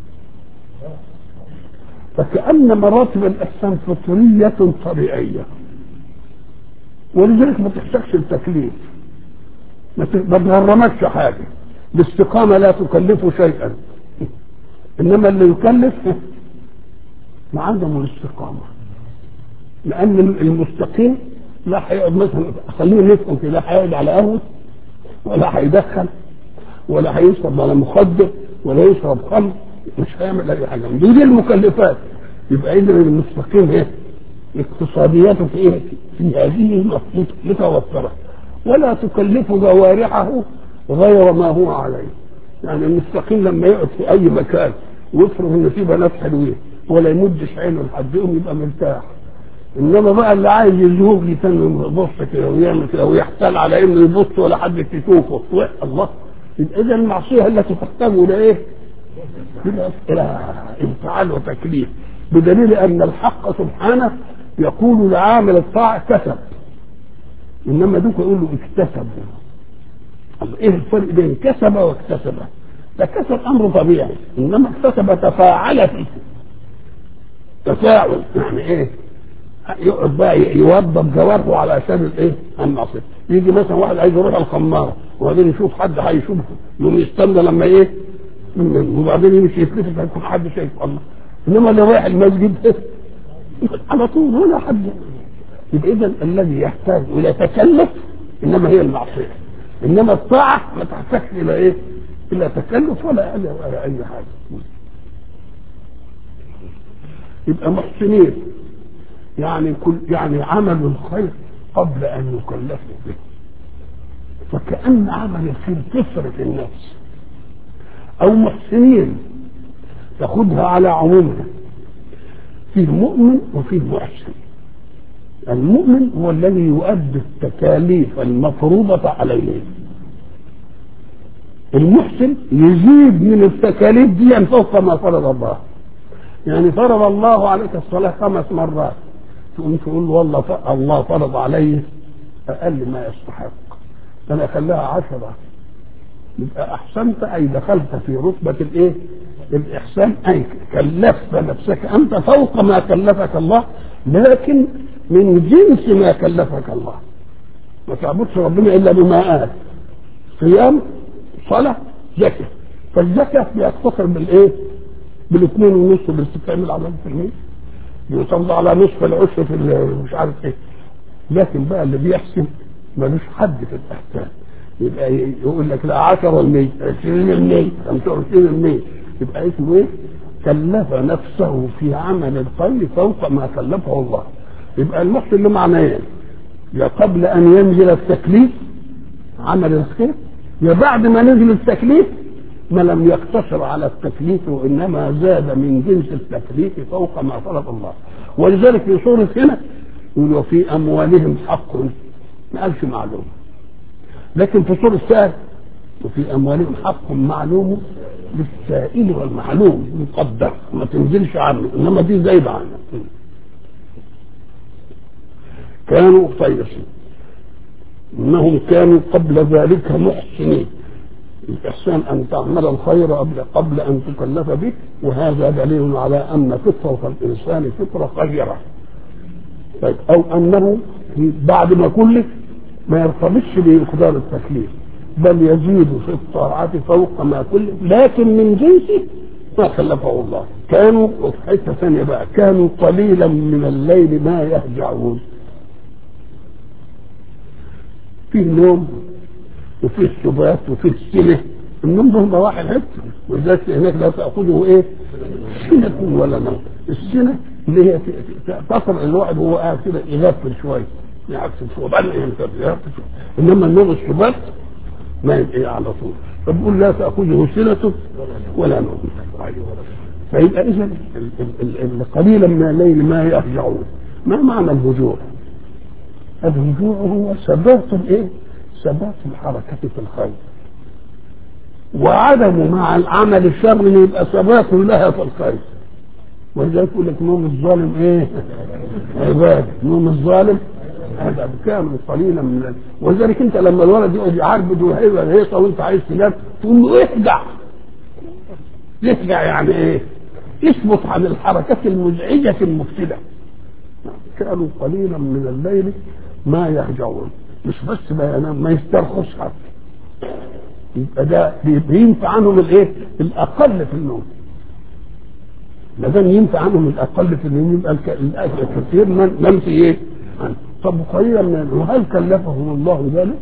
فكأن مراتب الإحسان فطرية طبيعية ولذلك ما تحتاجش التكليف ما تغرمكش حاجة الاستقامة لا تكلف شيئا إنما اللي يكلف ما عدم الاستقامة لأن المستقيم لا هيقعد مثلا خلينا نفهم كده لا هيقعد على قهوة ولا هيدخن ولا هيشرب على مخدر ولا يشرب خمر مش هيعمل اي حاجه دي, دي المكلفات يبقى اذا المستقيم ايه؟ اقتصادياته في ايه؟ في هذه متوفره ولا تكلف جوارحه غير ما هو عليه يعني المستقيم لما يقعد في اي مكان ويفرض ان في بنات حلوين ولا يمدش عينه لحد يوم يبقى مرتاح انما بقى اللي عايز يزوج لي تاني يبص كده ويعمل كده ويحتال على انه يبص ولا حد يشوفه الله يبقى اذا المعصيه التي تحتاج الى ايه؟ الى انفعال وتكليف بدليل ان الحق سبحانه يقول لعامل الطاعه كسب انما دوك يقول له اكتسب ايه الفرق بين كسب واكتسب ده كسب امر طبيعي انما اكتسب تفاعل فيه تفاعل يعني ايه يقعد بقى يوظف جوارحه علشان الايه المعصيه يجي مثلا واحد عايز يروح الخماره وبعدين يشوف حد هيشوفه يقوم يستنى لما ايه وبعدين يمشي يتلفت هيكون حد شايف الله انما اللي رايح المسجد على طول ولا حد يبقى اذا الذي يحتاج الى تكلف انما هي المعصيه انما الطاعه ما تحتاجش الى ايه؟ الى تكلف ولا ولا اي حاجه يبقى محسنين يعني كل يعني عملوا الخير قبل ان يكلفوا به فكأن عمل الخير كثرة النفس أو محسنين تاخدها على عمومها فيه مؤمن وفيه محسن المؤمن هو الذي يؤدي التكاليف المفروضة عليه المحسن يزيد من التكاليف دي فوق ما فرض الله يعني فرض الله عليك الصلاة خمس مرات تقوم تقول والله الله فرض عليه أقل ما يستحق أنا خلاها عشرة يبقى أحسنت أي دخلت في رتبة الإيه؟ الإحسان أي كلفت نفسك أنت فوق ما كلفك الله لكن من جنس ما كلفك الله ما تعبدش ربنا إلا بما قال صيام صلاة زكاة فالزكاة بيقتصر بالإيه؟ بالاثنين ونص بالاستقامة على في المية بيصلى على نصف العشر في مش عارف ايه لكن بقى اللي بيحسن ملوش حد في الاحسان يبقى يقول لك لا 10 المية 20 المية 25 المية يبقى اسمه ايه؟ كلف نفسه في عمل الخير فوق ما كلفه الله يبقى المحسن له معنيين يا قبل ان ينزل التكليف عمل الخير يا بعد ما نزل التكليف ما لم يقتصر على التكليف وانما زاد من جنس التكليف فوق ما فرض الله ولذلك في سوره هنا يقول وفي اموالهم حق ما قالش معلوم لكن في سوره السائل وفي اموالهم حق معلوم للسائل والمعلوم مقدر ما تنزلش عنه انما دي زايده عنه كانوا طيسين انهم كانوا قبل ذلك محسنين الإحسان أن تعمل الخير قبل, قبل أن تكلف به وهذا دليل على أن فطرة الإنسان فطرة خيرة طيب أو أنه بعد ما كلف ما يرتبطش بمقدار التكليف بل يزيد في الطاعات فوق ما كلف لكن من جنسه ما كلفه الله كانوا وفي حتة ثانية بقى كانوا قليلا من الليل ما يهجعون فيه نوم وفيه السبات وفيه السنة النوم ده هو واحد حته ولذلك هناك لا تأخذه ايه سنة ولا نوم السنة اللي هي تصل الواحد وهو قاعد كده يغفل شوية يعكس شوية بعدين يغفل شوية انما النوم السبات ما يبقى على طول فبقول لا تأخذه سنة ولا نوم فيبقى إذا قليلا من الليل ما يرجعون ما معنى الهجوع؟ الهجوع هو ثبات الايه؟ ثبات الحركة في الخير وعدم مع العمل الشر يبقى ثبات لها في الخير ولذلك يقول لك نوم الظالم ايه؟ عباده نوم الظالم هذا كامل قليلا من ال... ولذلك انت لما الولد يقعد يعربد وهيبه الهيصه وانت عايز تنام تقول له اهدع يهدع يعني ايه؟ اثبت عن الحركات المزعجه المفسده كانوا قليلا من الليل ما يهجعون مش بس ما ينام ما يسترخص حتى يبقى ده بينفع عنهم الايه؟ الاقل في النوم ما دام ينفع عنهم الاقل في النوم يبقى الكثير من من في ايه؟ عنه طب قليلا من وهل كلفهم الله ذلك؟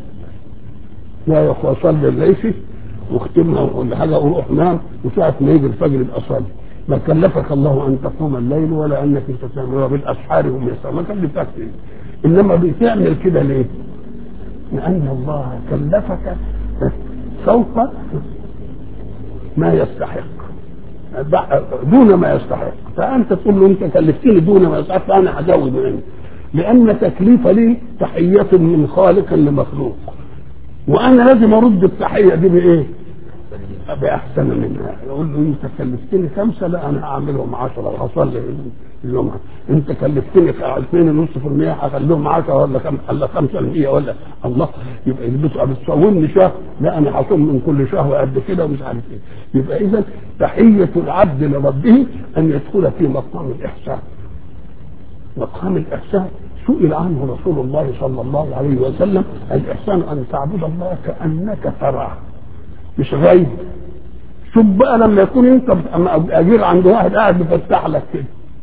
لا يا اخوة صلي الليل واختمها وكل حاجه وروح نام وساعة ما يجي الفجر يبقى صلي ما كلفك الله ان تقوم الليل ولا انك تسامر وبالاسحار هم يسامر ما كلفك انما بتعمل كده ليه؟ لان الله كلفك فوق ما يستحق دون ما يستحق فانت تقول له انت كلفتني دون ما يستحق فانا هزود منك لان تكليف لي تحيه من خالق لمخلوق وانا لازم ارد التحيه دي بايه؟ باحسن منها يقول له انت كلفتني خمسه لا انا هعملهم 10 وهصلي اليوم انت كلفتني 2.5% هخليهم 10 ولا خم... ولا 5% ولا الله يبقى يلبسوا بتصومني شهر لا انا هصوم من كل شهر قد كده ومش عارف ايه يبقى اذا تحيه العبد لربه ان يدخل في مقام الاحسان مقام الإحسان سئل عنه رسول الله صلى الله عليه وسلم الإحسان أن تعبد الله كأنك تراه مش غيب شوف بقى لما يكون انت اجير عند واحد قاعد بيفتح لك كده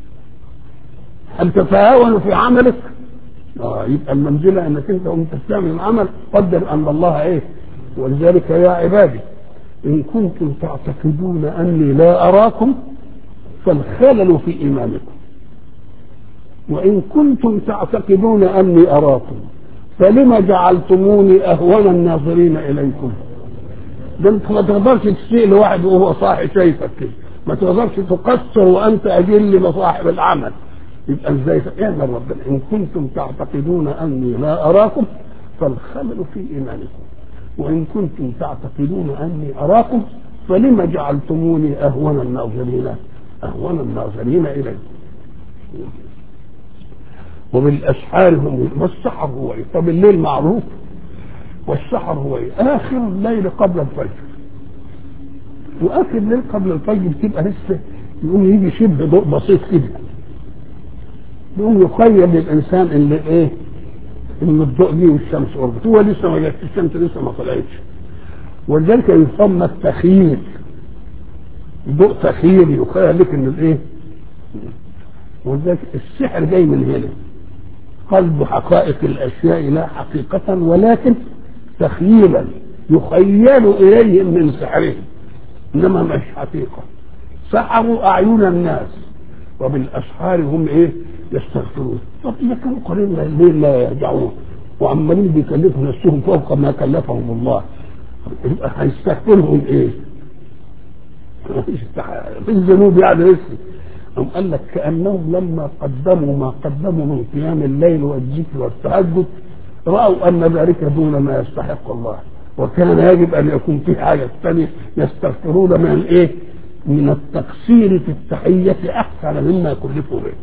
هل تتهاون في عملك؟ اه يبقى المنزله انك انت وانت بتعمل العمل قدر ان الله ايه؟ ولذلك يا عبادي ان كنتم تعتقدون اني لا اراكم فالخلل في ايمانكم وإن كنتم تعتقدون أني أراكم فلما جعلتموني أهون الناظرين إليكم ده انت ما تقدرش تسيء لواحد وهو صاحي شايفك كده ما تقدرش تقصر وانت اجل لصاحب العمل يبقى ازاي اعمل ربنا ان كنتم تعتقدون اني لا اراكم فالخلل في ايمانكم وان كنتم تعتقدون اني اراكم فلما جعلتموني اهون الناظرين اهون الناظرين اليكم وبالاسحار هم والسحر هو ايه؟ طب الليل معروف والسحر هو ايه؟ اخر الليل قبل الفجر واخر الليل قبل الفجر بتبقى لسه يقوم يجي شبه ضوء بسيط كده يقوم يخيل للانسان ان ايه؟ ان الضوء دي والشمس قربت هو لسه ما جاتش الشمس لسه ما طلعتش ولذلك يسمى التخييل ضوء تخييل يخيل لك ان الايه؟ ولذلك السحر جاي من هنا قلب حقائق الاشياء لا حقيقة ولكن تخييلا يخيل اليهم من سحرهم انما مش حقيقة سحروا اعين الناس وبالاسحار هم ايه يستغفرون طب اذا كانوا قليلا الليل لا يرجعون وعمالين بيكلفوا نفسهم فوق ما كلفهم الله يبقى هيستغفرهم ايه؟ في الذنوب يعني لسه أم قال لك كأنهم لما قدموا ما قدموا من قيام الليل والذكر والتهجد رأوا أن ذلك دون ما يستحق الله وكان يجب أن يكون في حاجة ثانية يستغفرون من الإيه؟ من التقصير في التحية أحسن مما كلفوا به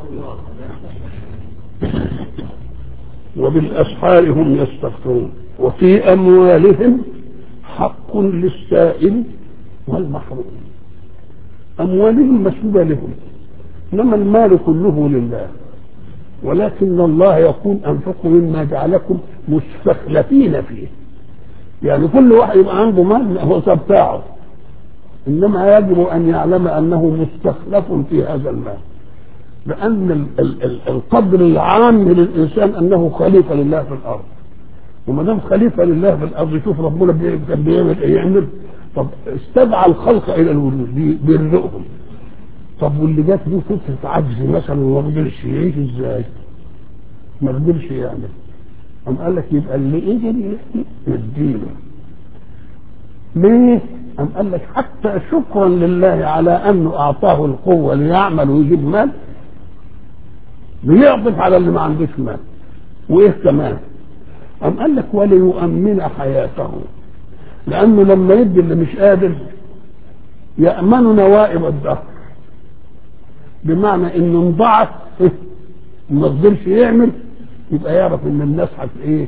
وبالأسحار هم يستغفرون وفي أموالهم حق للسائل والمحروم أموالهم مسلوبة لهم إنما المال كله لله ولكن الله يقول أنفقوا مما جعلكم مستخلفين فيه يعني كل واحد يبقى عنده مال هو بتاعه إنما يجب أن يعلم أنه مستخلف في هذا المال لأن ال ال ال القدر العام للإنسان أنه خليفة لله في الأرض وما دام خليفة لله في الأرض شوف ربنا كان بيعمل إيه يعمل طب استدعى الخلق إلى الوجود بيرزقهم طب واللي جات له فترة عجز مثلا وما قدرش يعيش ازاي؟ ما قدرش يعمل قام قال لك يبقى اللي قدر يديله ليه؟ قام قال لك حتى شكرا لله على انه اعطاه القوه ليعمل ويجيب مال بيعطف على اللي ما عندوش مال وايه كمان؟ قام قال لك وليؤمن حياته لانه لما يدي اللي مش قادر يامن نوائب الدهر بمعنى انه انضعف ما قدرش يعمل يبقى يعرف ان الناس هت ايه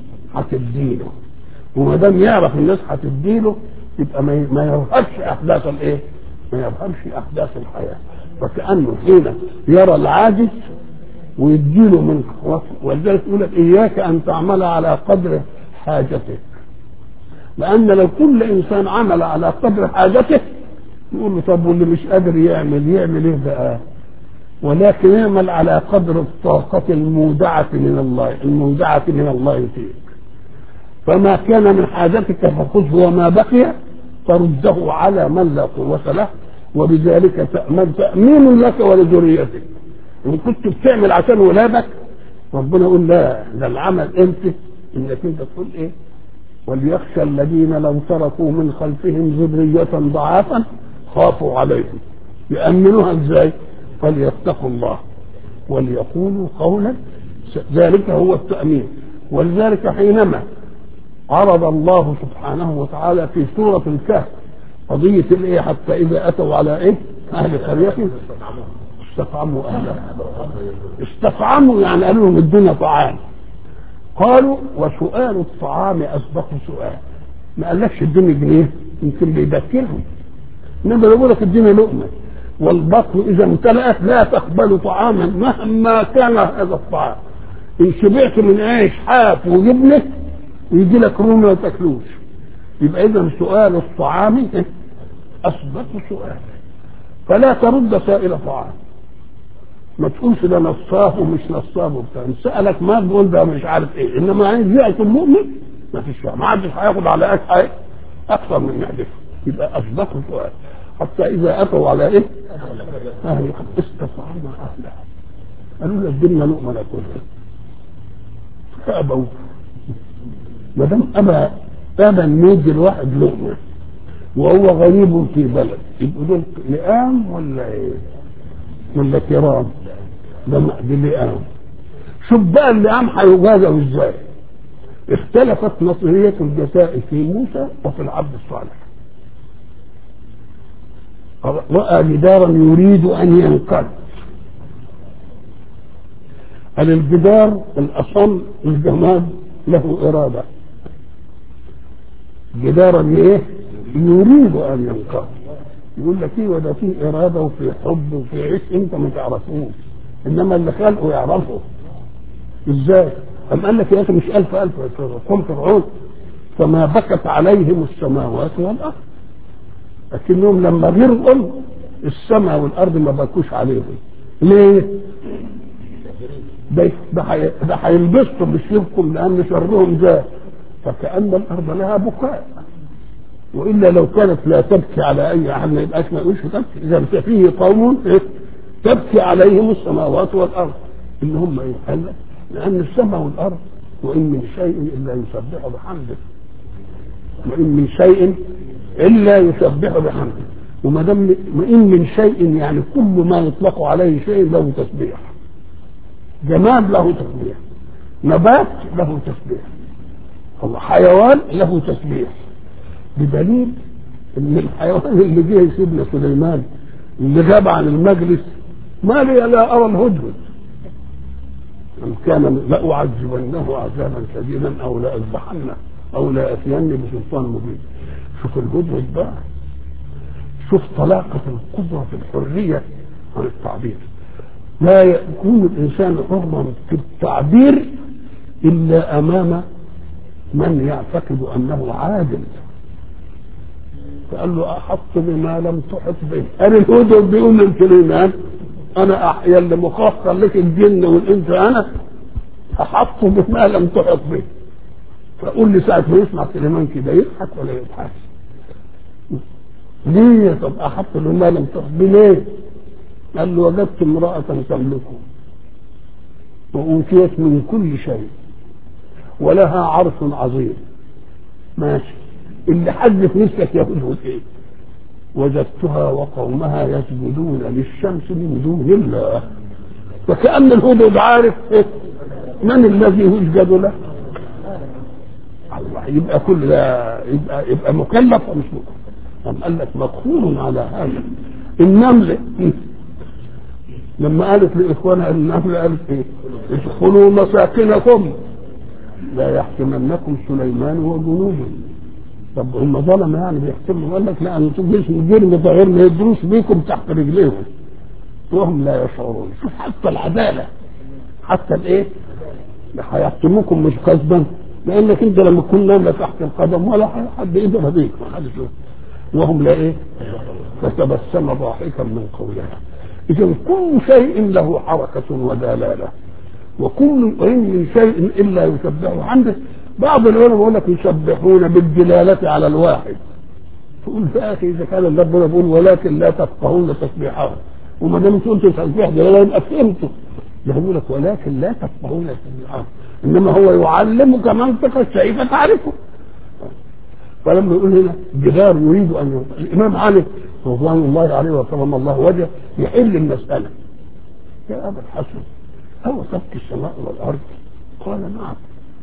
هتديله وما دام يعرف الناس هتديله يبقى ما ما يرهبش احداث الايه ما يرهبش احداث الحياه فكانه حين يرى العاجز ويديله من ولذلك يقول لك اياك ان تعمل على قدر حاجتك لان لو كل انسان عمل على قدر حاجته يقول له طب واللي مش قادر يعمل يعمل ايه بقى ولكن يعمل على قدر الطاقة المودعة من الله المودعة من الله فيك فما كان من حاجتك فخذه وما بقي فرده على من لا قوة له وبذلك تأمن تأمين لك ولذريتك إن كنت بتعمل عشان ولادك ربنا يقول لا ده العمل أنت إنك أنت تقول إيه وليخشى الذين لو تركوا من خلفهم ذرية ضعافا خافوا عليهم يأمنوها ازاي؟ فليتقوا الله وليقولوا قولا ذلك هو التأمين ولذلك حينما عرض الله سبحانه وتعالى في سورة الكهف قضية الايه حتى إذا أتوا على ايه؟ أهل قرية استطعموا أهلها استطعموا يعني قالوا لهم ادونا طعام قالوا وسؤال الطعام أسبق سؤال ما قالكش ادوني جنيه يمكن بيبكرهم انما يقول لك اديني لقمه والبطن اذا امتلأت لا تقبل طعاما مهما كان هذا الطعام ان شبعت من عيش حاف وجبنه يجي لك رومي ما تاكلوش يبقى اذا سؤال الطعام اثبت سؤال فلا ترد سائل طعام ما تقولش ده نصاب ومش نصاب وبتاع ان سالك ما تقول ده مش عارف ايه انما عايز ياكل مؤمن ما فيش ما حدش هياخد على اكل اكثر من معدته يبقى اصدق سؤال حتى اذا اتوا على ايه؟ اهل استطعمنا اهلها قالوا له ادينا لقمه ناكلها فابوا ما دام ابى ابى ان يدي الواحد لقمه وهو غريب في بلد يبقوا دول لئام ولا ايه؟ ولا كرام؟ ده دي لئام شوف بقى اللئام هيجازوا ازاي؟ اختلفت نظرية الجزاء في موسى وفي العبد الصالح رأى جدارا يريد أن ينقض قال الجدار الأصم الجماد له إرادة جدارا إيه؟ يريد أن ينقض يقول لك ايه وده فيه إرادة وفي حب وفي عشق أنت ما تعرفوش إنما اللي خلقه يعرفه إزاي؟ أم قال لك يا أخي مش ألف ألف قوم فرعون فما بكت عليهم السماوات والأرض لكنهم لما غرقوا السماء والأرض ما بكوش عليهم ليه؟ ده ده هينبسطوا بشركم لأن شرهم زاد فكأن الأرض لها بكاء وإلا لو كانت لا تبكي على أي أحد ما يبقاش ما يقولش تبكي إذا فيه قوم إيه؟ تبكي عليهم السماوات والأرض اللي هم إيه؟ قال لك لأن السماء والأرض وإن من شيء إلا يسبح بحمده وإن من شيء إلا يسبح بحمده وما دام وإن من شيء يعني كل ما يطلق عليه شيء له تسبيح جماد له تسبيح نبات له تسبيح الله حيوان له تسبيح بدليل ان الحيوان اللي جه سيدنا سليمان اللي غاب عن المجلس ما لي لا ارى الهدهد من كان لأعذبنه عذابا شديدا أو لأذبحنه أو لأتيني بسلطان مبين شوف الهدهد بقى شوف طلاقة القدرة في الحرية عن التعبير لا يكون الإنسان حرا في التعبير إلا أمام من يعتقد أنه عادل فقال له أحط بما لم تحط به قال الهدهد بيقول لسليمان انا احيا اللي مخصص لك الجن والانس انا احط بما لم تحط به فقول لي ساعة ما يسمع سليمان كده يضحك ولا يضحك ليه طب احط بما لم تحط به ليه قال له وجدت امرأة تملكه وأوتيت من كل شيء ولها عرش عظيم ماشي اللي حدث نفسك ياخده ايه وجدتها وقومها يسجدون للشمس من دون الله فكأن الهدود عارف إيه؟ من الذي يسجد له الله يبقى كل ده يبقى يبقى مكلف ومش مكلف قام قال لك مقهور على هذا النمل لما قالت لاخوانها النمله قالت ايه؟ ادخلوا مساكنكم لا يحكمنكم سليمان وجنوده طب هم ظلمه يعني بيحكموا قال لك لا انتم جيش الجرم ده غير ما يدروش بيكم تحت رجليهم وهم لا يشعرون شوف حتى العداله حتى الايه؟ هيحكموكم مش كسبا لانك انت لما تكون نامله تحت القدم ولا حد يقدر بيك ما حدش وهم لا ايه؟ فتبسم ضاحكا من قولها اذا كل شيء له حركه ودلاله وكل وإن من شيء الا يسبحه عنده بعض العلماء يقول لك يسبحون بالدلاله على الواحد تقول يا اخي اذا كان ربنا بيقول ولكن لا تفقهون تسبيحهم وما دام انتم قلتوا تسبيح دلاله يبقى فهمتوا يقول لك ولكن لا تفقهون تسبيحهم انما هو يعلمك منطق الشيء فتعرفه فلما يقول هنا جدار يريد ان يوصل. الامام علي رضوان الله عليه وكرم الله وجهه يحل المساله يا ابا الحسن هو سبك السماء والارض قال نعم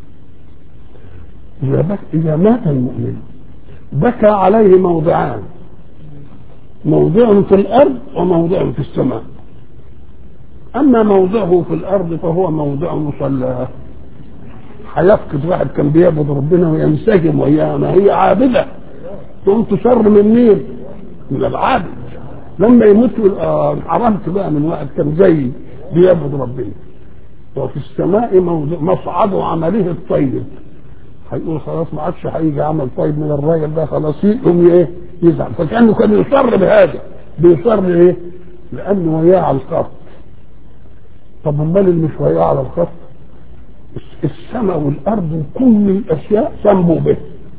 اذا بك اذا مات المؤمن بكى عليه موضعان موضع في الارض وموضع في السماء اما موضعه في الارض فهو موضع مصلاه هيفقد واحد كان بيعبد ربنا وينسجم وياه ما هي عابده تقوم تشر من مين؟ من العابد لما يموت يقول اه حرمت بقى من واحد كان زي بيعبد ربنا وفي السماء موضع مصعد عمله الطيب هيقول خلاص ما عادش هيجي عمل طيب من الراجل ده خلاص يقوم ايه يزعل فكانه كان يصر بهذا بيصر ايه؟ لانه وياه على الخط طب امال اللي مش وياه على الخط السماء والارض وكل الاشياء تنبو به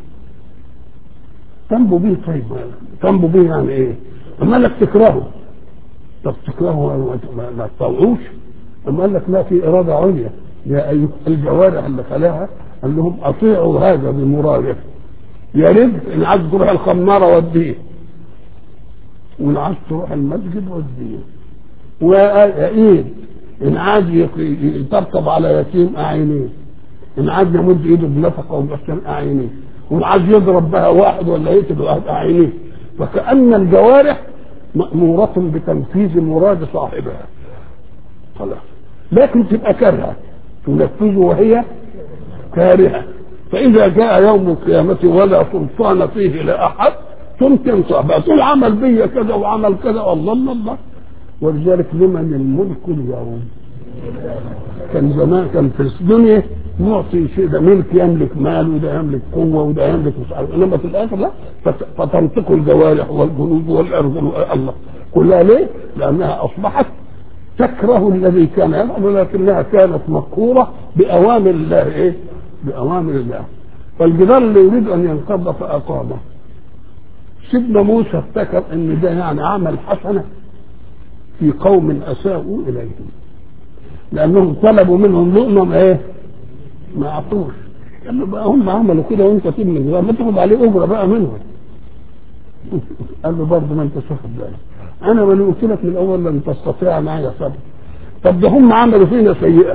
تنبو به طيب تنبو به يعني ايه؟ اما لك تكرهه طب تكرهه ما, ما تطوعوش اما قال لك لا في اراده عليا يا ايها الجوارح اللي خلاها قال لهم اطيعوا هذا بمراده يا ريت ان عايز تروح الخماره وديه وان عايز تروح المسجد وديه وايد ان عاد يطبطب على يتيم اعينيه ان عاد يمد ايده بنفقه وبحسن اعينيه وان عاد يضرب بها واحد ولا يقتل واحد اعينيه فكأن الجوارح مأمورة بتنفيذ مراد صاحبها خلاص لكن تبقى كارهة تنفذه وهي كارهة فإذا جاء يوم القيامة ولا سلطان فيه لأحد تمكن صعبة تقول عمل بي كذا وعمل كذا الله الله الله ولذلك لمن الملك اليوم كان زمان كان في الدنيا نعطي شيء ده ملك يملك مال وده يملك قوه وده يملك مش عارف انما في الاخر لا فتنطق الجوارح والجنود والارجل الله كلها ليه؟ لانها اصبحت تكره الذي كان يفعل ولكنها كانت مقهوره باوامر الله ايه؟ باوامر الله فالجدار اللي يريد ان ينقض فاقامه سيدنا موسى افتكر ان ده يعني عمل حسنه في قوم اساءوا اليهم لانهم طلبوا منهم لقمه ايه؟ ما اعطوش قال له بقى هم عملوا كده وانت تبني الجدار ما تاخد عليه اجره بقى منهم قال له برضه ما انت واخد بالك انا ما قلت لك من الاول لن تستطيع معي صبر طب ده هم عملوا فينا سيئه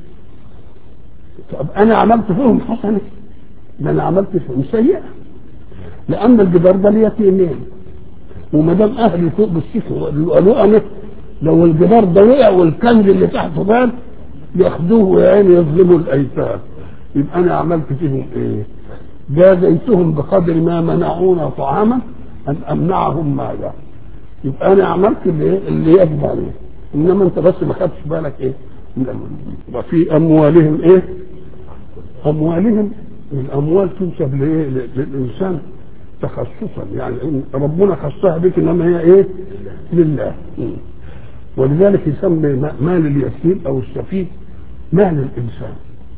طب انا عملت فيهم حسنه ده انا عملت فيهم سيئه لان الجدار ده اليتيمين وما دام اهلي فوق بالسكر والقلوقه لو الجدار ده وقع والكنز اللي تحته بان ياخدوه ويعني يظلموا الايتام يبقى انا عملت فيهم ايه؟ جازيتهم بقدر ما منعونا طعاما ان امنعهم ماذا؟ يبقى انا عملت اللي, اللي يجب عليه انما انت بس ما خدتش بالك ايه؟ وفي اموالهم ايه؟ اموالهم الاموال تنسب لايه؟ للانسان تخصصا يعني ربنا خصها بك انما هي ايه؟ لله ولذلك يسمي مال اليتيم او السفيه مال الانسان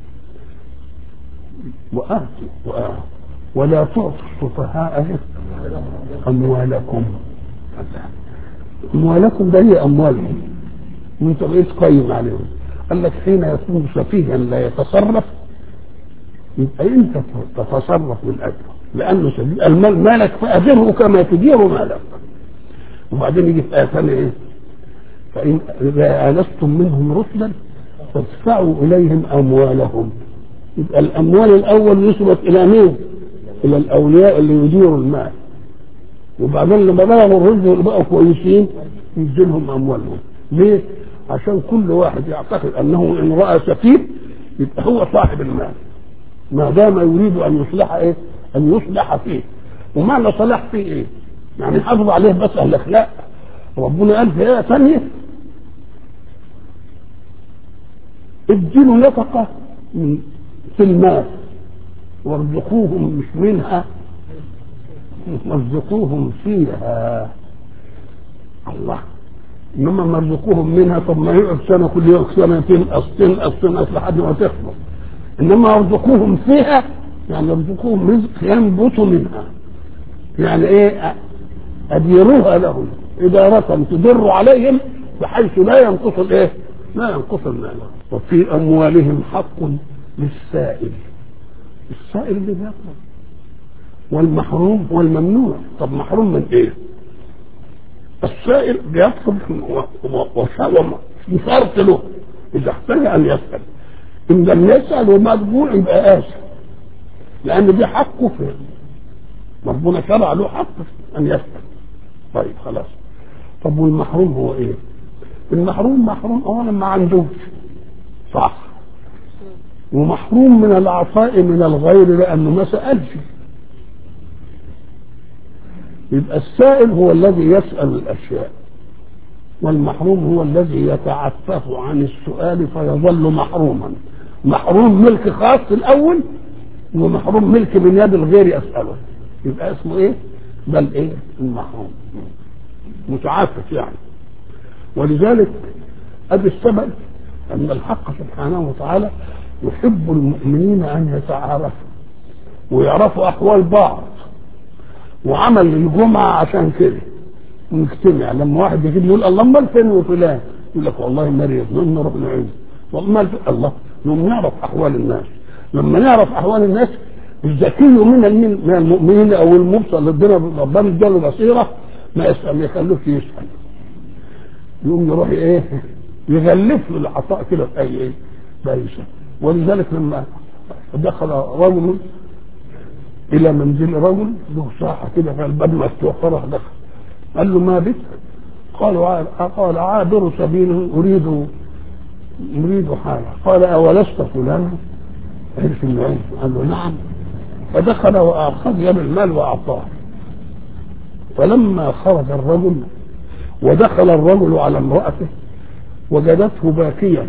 وآتوا وآتوا ولا تعطوا السفهاء اموالكم اموالكم ده هي اموالهم وانت بقيت قيم عليهم قال لك حين يكون سفيها لا يتصرف يبقى انت تتصرف من اجله لانه سبيل المال مالك فادره كما تدير مالك وبعدين يجي في ايه ثانيه ايه فإن إذا آنستم منهم رشدا فادفعوا إليهم أموالهم يبقى الأموال الأول يثبت إلى مين؟ إلى الأولياء اللي يديروا المال وبعدين لما بلغوا الرشد وبقوا كويسين يديلهم أموالهم ليه؟ عشان كل واحد يعتقد انه ان راى سفيه يبقى هو صاحب المال ما دام يريد ان يصلح ايه؟ ان يصلح فيه ومعنى صلاح فيه ايه؟ يعني حافظ عليه بس الاخلاق ربنا قال في ايه ثانيه اديله نفقه من- في المال وارزقوهم مش منها وارزقوهم فيها الله انما مرزقوهم منها طب ما يقعد سنه كل يوم سنه تنقص تنقص تنقص لحد ما تخلص انما ارزقوهم فيها يعني ارزقوهم رزق ينبت منها يعني ايه اديروها لهم اداره تدر عليهم بحيث لا ينقص الايه؟ لا ينقص المال وفي اموالهم حق للسائل السائل اللي بيطلب والمحروم والممنوع طب محروم من ايه؟ السائل بيطلب وشرط له اذا احتاج ان يسال ان لم يسال ومدفوع يبقى اسف لان دي حقه في ربنا شرع له حق ان يسال طيب خلاص طب والمحروم هو ايه؟ المحروم محروم اولا ما عندوش صح ومحروم من العطاء من الغير لانه ما سالش يبقى السائل هو الذي يسال الاشياء والمحروم هو الذي يتعفف عن السؤال فيظل محروما محروم ملك خاص الاول ومحروم ملك من يد الغير يساله يبقى اسمه ايه بل ايه المحروم متعفف يعني ولذلك ادي السبب ان الحق سبحانه وتعالى يحب المؤمنين ان يتعارفوا ويعرفوا احوال بعض وعمل الجمعه عشان كده نجتمع لما واحد يجي يقول الله امال فين وفلان يقول لك والله مريض نقوم نروح نعيد والله الله نقوم نعرف احوال الناس لما نعرف احوال الناس الذكي من الم- من المؤمنين او المبصر ربنا ربنا اداله بصيره ما يسال ما يخلوش يسال يقوم يروح ايه يغلف له العطاء كده في اي ايه بيسه ولذلك لما دخل رجل الى منزل رجل له ساحه كده فالباب مفتوح فراح دخل قال له ما بك؟ قال عا- قال عابر سبيل اريد اريد حاجه قال اولست فلانا؟ عرف انه عرف قال له نعم فدخل واخذ يد المال واعطاه فلما خرج الرجل ودخل الرجل على امرأته وجدته باكيا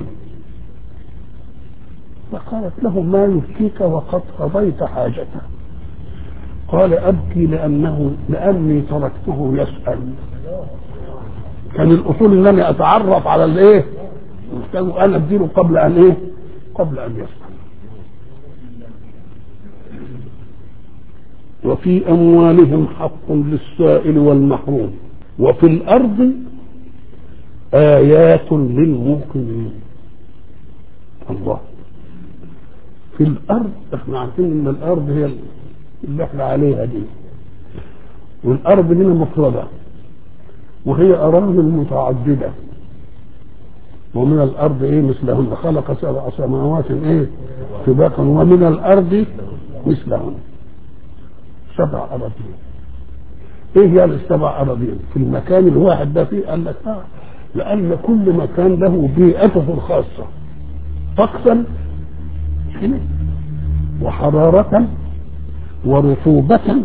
فقالت له ما يبكيك وقد قضيت حاجته قال أبكي لأنه لأني تركته يسأل كان الأصول أن أنا أتعرف على الإيه أنا أديله قبل أن إيه قبل أن يسأل وفي أموالهم حق للسائل والمحروم وفي الأرض آيات للموقنين الله في الأرض احنا عارفين إن الأرض هي اللي احنا عليها دي والأرض هنا مفردة وهي أراضي متعددة ومن الأرض إيه مثلهن خلق سبع سماوات إيه سباقا ومن الأرض مثلهن سبع أراضين ايه هي السبع اراضين في المكان الواحد ده فيه قال لك اه لان كل مكان له بيئته الخاصه طقسا كده وحرارة ورطوبة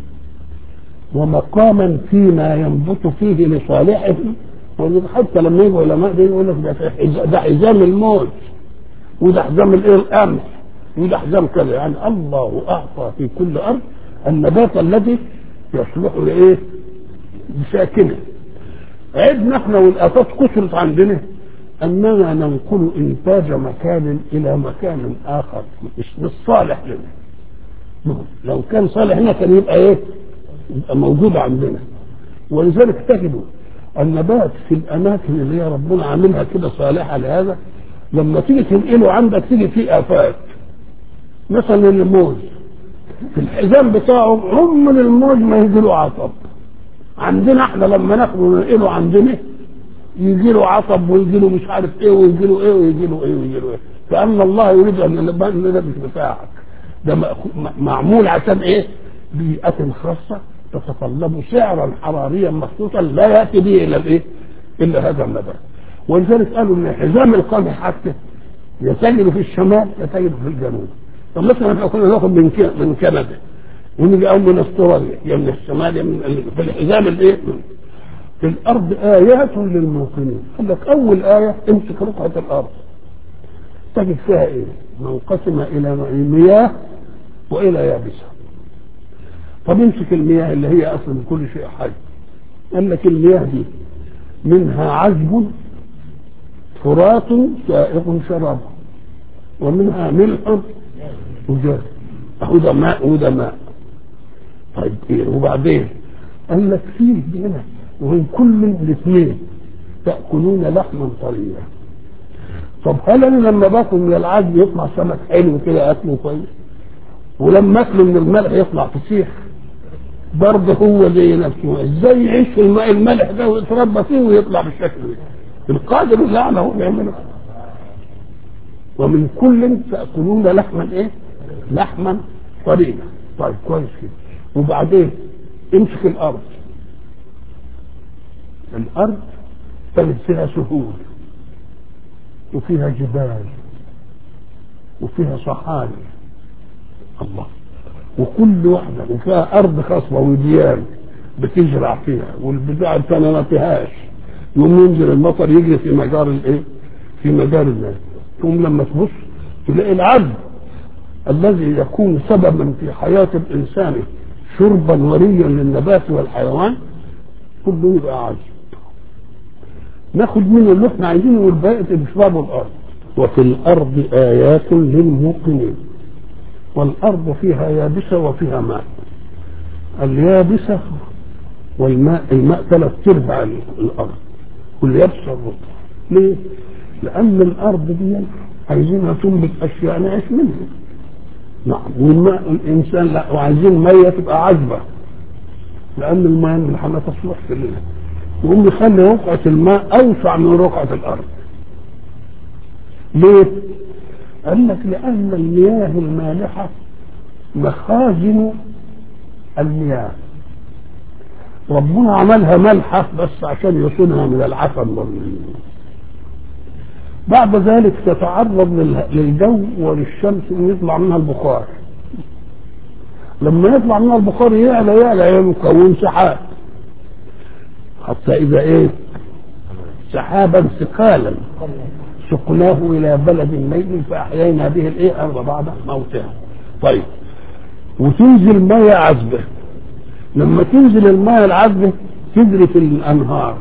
ومقاما فيما ينبت فيه لصالحه ولذلك حتى لما يجوا علماء دي يقول لك ده حز- ده حزام الموت وده حزام الايه القمح وده حزام كذا يعني الله اعطى في كل ارض النبات الذي يصلح لايه؟ بساكنه عيبنا احنا والافات كثرت عندنا اننا ننقل انتاج مكان الى مكان اخر مش مش صالح لنا لو كان صالح هنا كان يبقى ايه؟ يبقى موجود عندنا ولذلك تجدوا النبات في الاماكن اللي هي ربنا عاملها كده صالحه لهذا لما تيجي تنقله عندك تيجي فيه افات مثلا الموز في الحزام بتاعه عمر الموز ما يجي له عصب عندنا احنا لما ناخده وننقله عندنا يجي له عصب ويجي له مش عارف ايه ويجي له ايه ويجي له ايه ويجي له ايه كان الله يريد ان النبات ده مش بتاعك ده مأخو- م- معمول عشان ايه بيئة خاصة تتطلب سعرا حراريا مخصوصا لا يأتي به إلا الإيه؟ إلا هذا النبات ولذلك قالوا ان حزام القمح حتى يتجد في الشمال يتجد في الجنوب طب مثلا احنا كنا ناخد من من كندا ونيجي او من استراليا يا من الشمال يا من في الحزام الايه في الارض ايات للموقنين قال لك اول ايه امسك رقعه الارض تجد فيها ايه منقسمه الى مياه والى يابسه طب امسك المياه اللي هي اصلا كل شيء حي قال لك المياه دي منها عذب فرات سائغ شرابه ومنها ملح وجاز وده ماء وده ماء طيب ايه وبعدين قال لك فيه هنا ومن كل الاثنين تاكلون لحما طريا طب هل انا لما باكل من العجل يطلع سمك حلو كده اكله كويس ولما اكله من الملح يطلع فسيخ برضه هو زي نفسه ازاي يعيش في الماء الملح ده ويتربى فيه ويطلع بالشكل ده القادر الاعلى هو بيعمله ومن كل تاكلون لحما ايه لحما طريا طيب كويس كده وبعدين امسك الارض الارض كانت فيها سهول وفيها جبال وفيها صحاري الله وكل واحدة وفيها أرض خصبة وديان بتزرع فيها والبتاع الثانية ما فيهاش يوم ينزل المطر يجري في مجار الايه؟ في مجار الناس ثم لما تبص تلاقي العبد الذي يكون سببا في حياة الإنسان شربا وريا للنبات والحيوان كله يبقى عجب ناخد منه اللي احنا عايزينه والباقي بشربه الارض وفي الارض ايات للموقنين والارض فيها يابسه وفيها ماء اليابسه والماء الماء ثلاث ارباع الارض واليابسه الرطب ليه؟ لان الارض دي عايزينها تنبت اشياء نعيش منها نعم والماء الانسان لا وعايزين ميه تبقى عذبه لان الماء الملح ما تصلحش لنا يقوم يخلي رقعة الماء أوسع من رقعة الأرض. ليه؟ قال لك لأن المياه المالحة مخازن المياه. ربنا عملها ملحة بس عشان يصونها من العفن وال بعد ذلك تتعرض للجو وللشمس ان يطلع منها البخار. لما يطلع منها البخار يعلى يعلى يكون سحاب. حتى إذا إيه سحابا ثقالا سقناه إلى بلد ميت فأحيينا به الإيه أرض بعد موتها طيب وتنزل مياه عذبة لما تنزل المياه العذبة تجري في الأنهار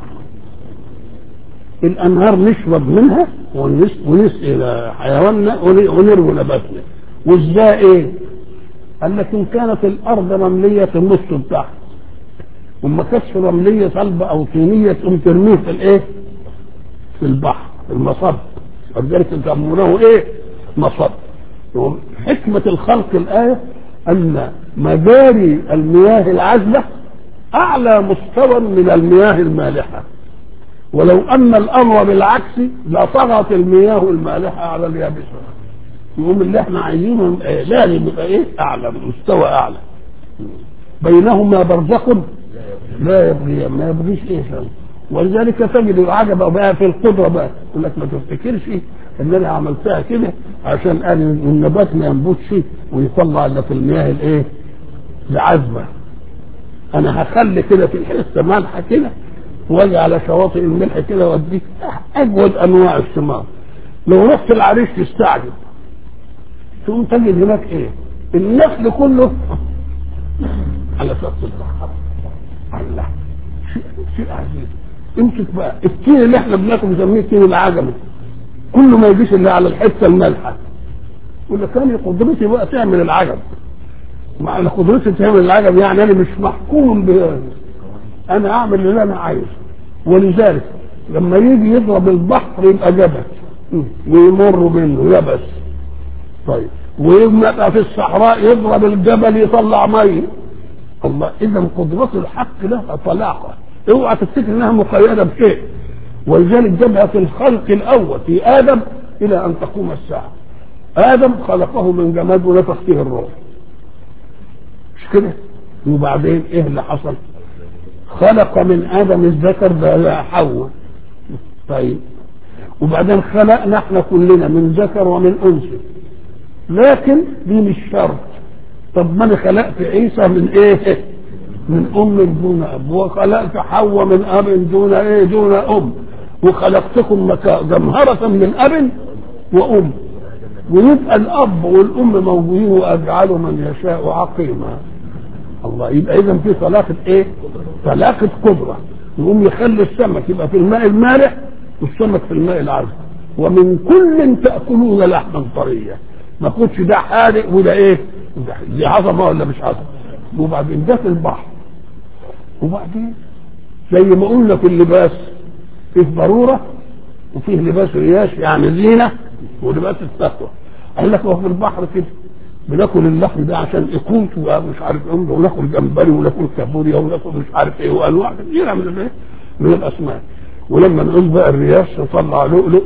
الأنهار نشرب منها ونسقي حيواننا ونروي نباتنا وازاي ايه؟ قال لك ان كانت الارض رمليه تمص تحت وما كانتش رمليه صلبه او طينيه تقوم ترميه في الايه؟ في البحر في المصب ولذلك يسمونه ايه؟ مصب حكمة الخلق الآية أن مجاري المياه العذبة أعلى مستوى من المياه المالحة ولو أن الأمر بالعكس لطغت المياه المالحة على اليابسة يقوم اللي احنا عايزينه لازم يبقى ايه أعلى مستوى أعلى بينهما برزخ لا يبغي ما يبغيش ايه سوا ولذلك تجد العجب بقى في القدره بقى يقول لك ما تفتكرش ان انا عملتها كده عشان قال النبات ما ينبتش ويطلع الا في المياه الايه؟ العذبه انا هخلي كده في الحصه ملحه كده واجي على شواطئ الملح كده واديك اجود انواع الثمار لو رحت العريش تستعجب تقوم تجد هناك ايه؟ النخل كله على سطح البحر الله شيء شيء عجيب امسك بقى التين اللي احنا بناكل بنسميه التين العجمي كله ما يجيش الا على الحته المالحه ولا كان قدرتي بقى تعمل العجب مع قدرتي تعمل العجب يعني انا مش محكوم ب انا اعمل اللي انا عايزه ولذلك لما يجي يضرب البحر يبقى جبل ويمر منه يبس طيب ويبقى في الصحراء يضرب الجبل يطلع ميه الله اذا قدرة الحق لها طلاقه اوعى تفتكر انها مقيده بشيء ولذلك جابها في الخلق الاول في ادم الى ان تقوم الساعه ادم خلقه من جماد ونفخ فيه الروح مش كده وبعدين ايه اللي حصل خلق من ادم الذكر ده حواء طيب وبعدين خلقنا احنا كلنا من ذكر ومن انثى لكن دي مش شرط طب ما انا خلقت عيسى من ايه من ام دون اب وخلقت حواء من اب دون ايه دون ام وخلقتكم مكا- جمهرة من اب وام ويبقى الاب والام موجودين واجعل من يشاء عقيما الله يبقى اذا في طلاقه ايه؟ طلاقه قدره يقوم يخلي السمك يبقى في الماء المالح والسمك في الماء العذب ومن كل تاكلون لحما طريا ما كنتش ده حادق وده ايه؟ ده- دي عظمه ولا مش عظمه؟ وبعدين ده في البحر وبعدين زي ما قلنا في اللباس فيه ضروره وفيه لباس رياش يعني زينه ولباس التقوى قال لك هو في البحر كده بناكل اللحم ده عشان اقومته ومش عارف ايه وناكل جمبري وناكل كابوريا وناكل مش عارف ايه وانواع كثيره من الايه من الاسماك ولما نعوز بقى الرياش نطلع لؤلؤ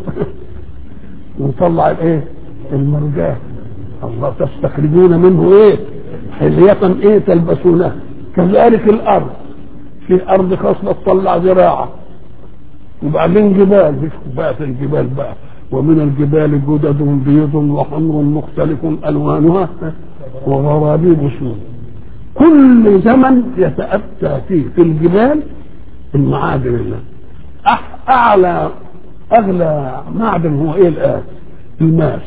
ونطلع الايه المرجان الله تستخرجون منه ايه حلية ايه تلبسونها كذلك الارض في ارض خاصة تطلع زراعة وبعدين جبال مش بقى في الجبال بقى ومن الجبال جدد بيض وحمر مختلف الوانها وغرابيب سود كل زمن يتأتى فيه في الجبال المعادن الله أح- اعلى اغلى معدن هو ايه الان الماس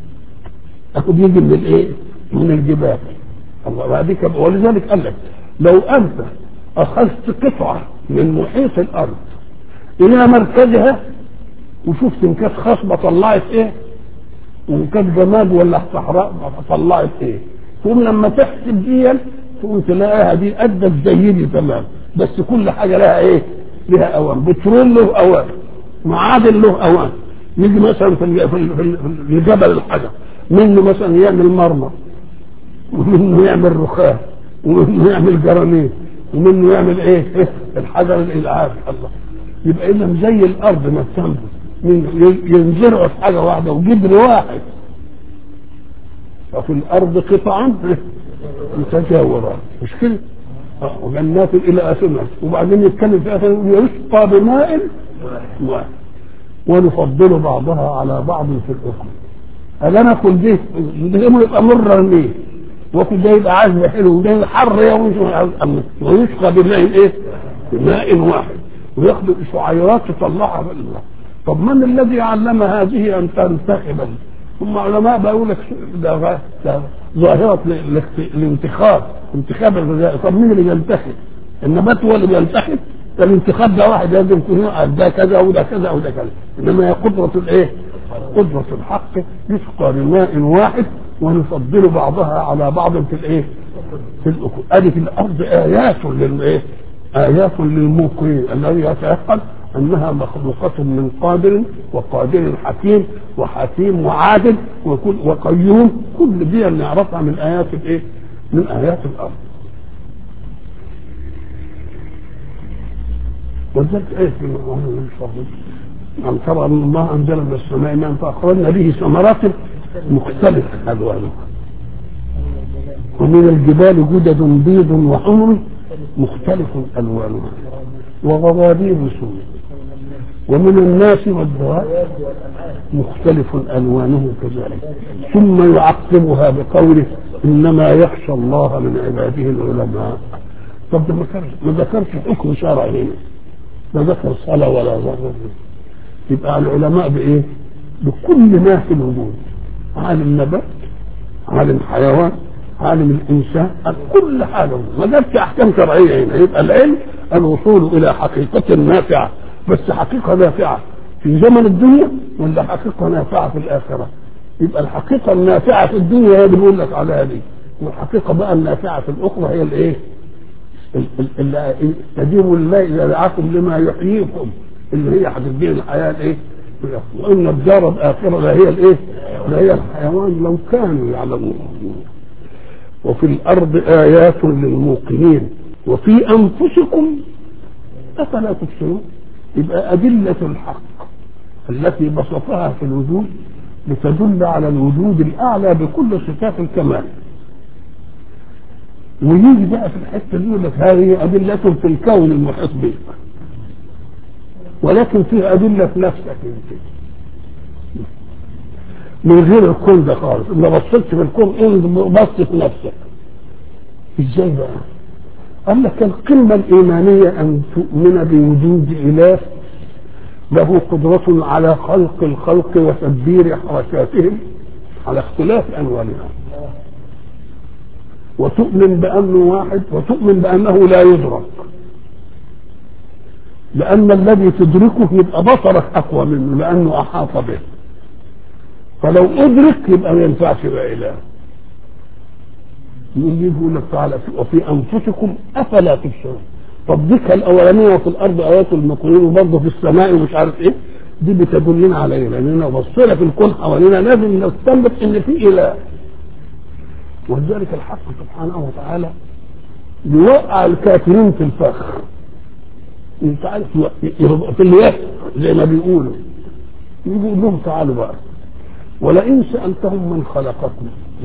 اخد يجي من الايه من الجبال الله بعدك ولذلك قال لك لو انت اخذت قطعه من محيط الارض الى مركزها وشفت ان كانت خصبه طلعت ايه وان كانت جماد ولا صحراء طلعت ايه تقوم لما تحسب دي تقوم تلاقيها دي ادت زي دي تمام بس كل حاجه لها ايه؟ لها اوان بترول له اوان معادن له اوان يجي مثلا في الج- في ال- في ال- في الجبل الحجر منه مثلا يعمل مرمر ومنه يعمل رخام ومنه يعمل جرانيت ومنه يعمل ايه؟ إيه؟ الحجر الالعابي الله يبقى اذا زي الارض ما بتنبت من- ينزرعوا في حاجه واحده وجبر واحد وفي الارض قطعا متجاورات مش كده؟ آه، وجنات الى اثمر وبعدين يتكلم في اخر يقول يسقى بماء واحد ونفضل بعضها على بعض في الاكل الا ناكل دي ده يبقى مر ليه وكل ده يبقى عذب حلو وده حر يا ومش- ويسقى بماء ايه؟ بماء واحد وياخد شعيرات تطلعها في الله طب من الذي علم هذه ان تنتخب هم علماء بقول لك ده غ- ده ظاهرة ال- الاخت- الانتخاب انتخاب الغذاء طب مين اللي بينتخب؟ النبات هو اللي بينتخب ده الانتخاب ده واحد لازم يكون ده كذا وده كذا وده كذا انما هي قدرة الايه؟ قدرة الحق يسقى بماء واحد ونفضل بعضها على بعض في الايه؟ في الأكل ادي في الارض ايات للايه؟ ايات للموقنين الذي يتيقن انها مخلوقة من قادر وقادر حكيم وحكيم وعادل وكل وقيوم كل دي نعرفها من ايات الايه؟ من ايات الارض. ولذلك ايه في أن ترى أن الله أنزل من السماء ماء فأخرجنا به ثمرات مختلفة ألوانها ومن الجبال جدد بيض وحمر مختلف ألوانها وغرابيب سود ومن الناس والدواب مختلف ألوانه كذلك ثم يعقبها بقوله إنما يخشى الله من عباده العلماء طب ده ما كانش- ما ذكرش حكم شرعي هنا لا ذكر صلاة ولا ذكر يبقى العلماء بإيه؟ بكل ما في الوجود عالم نبات عالم حيوان عالم الإنسان كل حاجة ما جابش أحكام شرعية هنا يبقى العلم الوصول إلى حقيقة نافعة بس حقيقة نافعة في زمن الدنيا ولا حقيقة نافعة في الآخرة يبقى الحقيقة النافعة في الدنيا هي اللي بيقول لك عليها دي والحقيقة بقى النافعة في الأخرى هي الإيه؟ استجيبوا لله اذا دعاكم لما يحييكم اللي هي هتدين الحياه الايه؟ وان الدار الاخره لا هي الايه؟ لا هي الحيوان لو كانوا يعلمون وفي الارض ايات للموقنين وفي انفسكم افلا تبصرون يبقى ادله الحق التي بسطها في الوجود لتدل على الوجود الاعلى بكل صفات الكمال ويجي بقى في الحته دي يقول لك هذه ادله في الكون المحيط بك ولكن فيه ادله في نفسك انت من غير الكون ده خالص ما بصيتش في الكون انت بص في نفسك ازاي بقى قال لك القمة الإيمانية أن تؤمن بوجود إله له قدرة على خلق الخلق وتدبير حركاتهم على اختلاف أنوالها وتؤمن بأنه واحد وتؤمن بأنه لا يدرك لأن الذي تدركه يبقى بصرك أقوى منه لأنه أحاط به فلو أدرك يبقى ما ينفعش يبقى إله يجي يقول لك تعالى وفي أنفسكم أفلا تبصرون طب ديك الأولانية وفي الأرض آيات المقرين وبرضه في السماء ومش عارف إيه دي بتدلنا على إيه لأننا بصينا في الكون حوالينا لازم نستنبط إن في إله ولذلك الحق سبحانه وتعالى يوقع الكافرين في الفخ انت عارف في اليأس زي ما بيقولوا يقول لهم تعالوا بقى ولئن سألتهم من خلقكم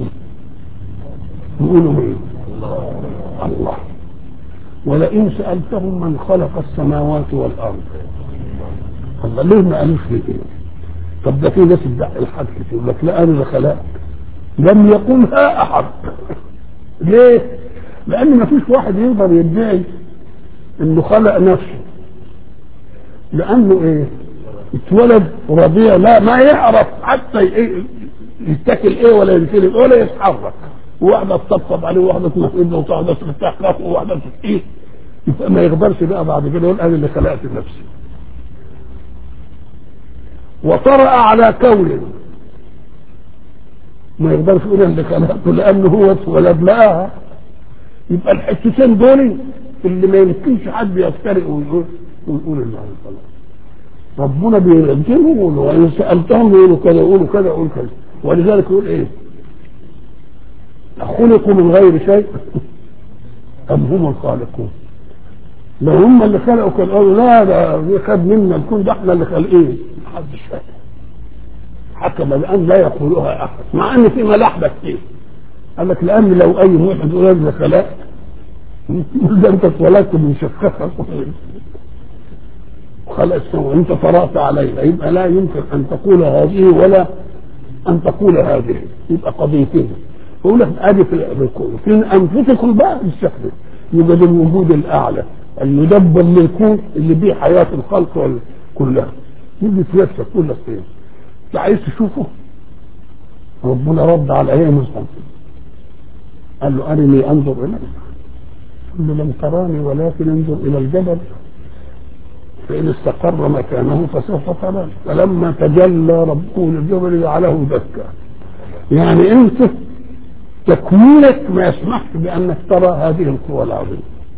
يقولوا مين الله ولئن سألتهم من خلق السماوات والأرض الله ليه ما قالوش ليه طب ده في ناس تدعي الحق يقول لك لا أنا اللي خلقت لم يقلها أحد ليه؟ لأن ما فيش واحد يقدر يدعي إنه خلق نفسه لأنه إيه؟ اتولد رضيع لا ما يعرف حتى إيه يتاكل ايه ولا ينكلم ولا يتحرك وواحده تطبطب عليه وواحده تمهد له وواحده تفتح كفه وواحده تسقيه يبقى ما يقدرش بقى بعد كده يقول انا اللي خلقت نفسي وطرأ على كون ما يقدرش يقول انا اللي خلقته لانه هو اتولد لقاها يبقى الحتتين دول اللي ما يمكنش حد يفترق ويقول ويقول اللي خلق ربنا بيرجمهم يقولوا وان سالتهم يقولوا كذا يقولوا كذا يقولوا كذا ولذلك يقول ايه خلقوا من غير شيء ام هم الخالقون لو هم اللي خلقوا كان قالوا لا ده خد منا الكون ده احنا اللي خالقين محدش فاهم حكم الان لا يقولها احد مع ان في ملاحده كتير قال لك لان لو اي واحد يقول انا اللي خلقت ده انت اتولدت من شقتك خلق السماء انت طرأت عليها يبقى لا يمكن ان تقول هذه ولا ان تقول هذه يبقى قضيتين يقول لك ادي في الكون في انفسكم بقى بالشكل يوجد الوجود الاعلى المدبر للكون اللي بيه حياه الخلق كلها يجي في نفسك كل خير انت عايز تشوفه ربنا رد على ايه مثلا قال له ارني انظر اليك قال له لم تراني ولكن انظر الى الجبل فإن استقر مكانه فسوف ترى فلما تجلى ربه للجبل جعله دكا يعني انت تكوينك ما يسمحش بانك ترى هذه القوى العظيمه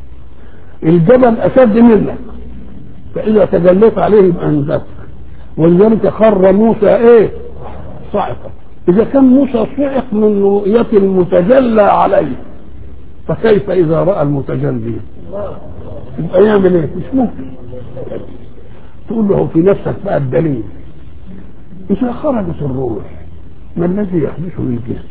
الجبل اشد منك فاذا تجليت عليه يبقى انزلت ولذلك خر موسى ايه صعقا اذا كان موسى صعق من رؤيه المتجلى عليه فكيف اذا راى المتجلي يبقى يعمل ايه مش ممكن تقول له في نفسك بقى الدليل إذا خرجت الروح ما الذي يحدث للجسم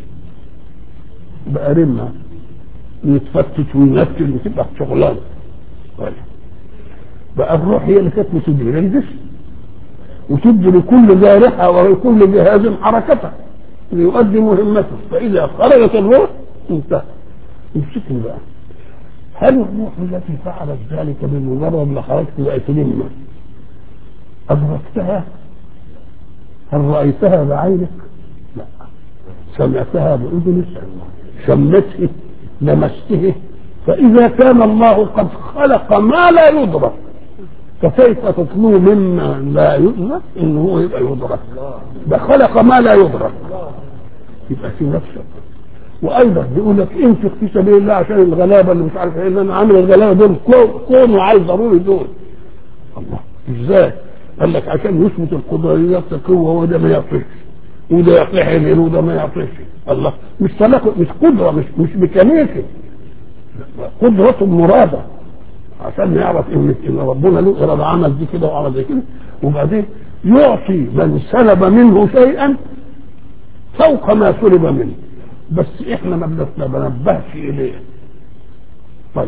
بقى رمة يتفتت وينفذ وتبقى شغلانة طيب بقى الروح هي اللي كانت بتدير الجسم وتدي لكل جارحة ولكل جهاز حركته ليؤدي مهمته فإذا خرجت الروح انتهى امسكني بقى هل الروح التي فعلت ذلك بمجرد ما خرجت بقت لمة أدركتها هل رأيتها بعينك؟ لا سمعتها بأذنك شمته لمسته فإذا كان الله قد خلق ما لا يدرك فكيف تطلب مما لا يدرك انه هو يبقى يدرك ده خلق ما لا يدرك يبقى في نفسك وايضا بيقول لك انفق في سبيل الله عشان الغلابه اللي مش عارف ايه اللي انا عامل الغلابه دول كون وعايز ضروري دول الله ازاي؟ قال لك عشان يثبت القدره لنفسك هو وده ما يعطيش وده يعطيه عين وده ما يعطيش الله مش طلاق مش قدره مش مش ميكانيكي قدرة مرادة عشان يعرف ان ان ربنا له اراده عمل دي كده وعمل دي كده وبعدين يعطي من سلب منه شيئا فوق ما سلب منه بس احنا ما بنبهش اليه طيب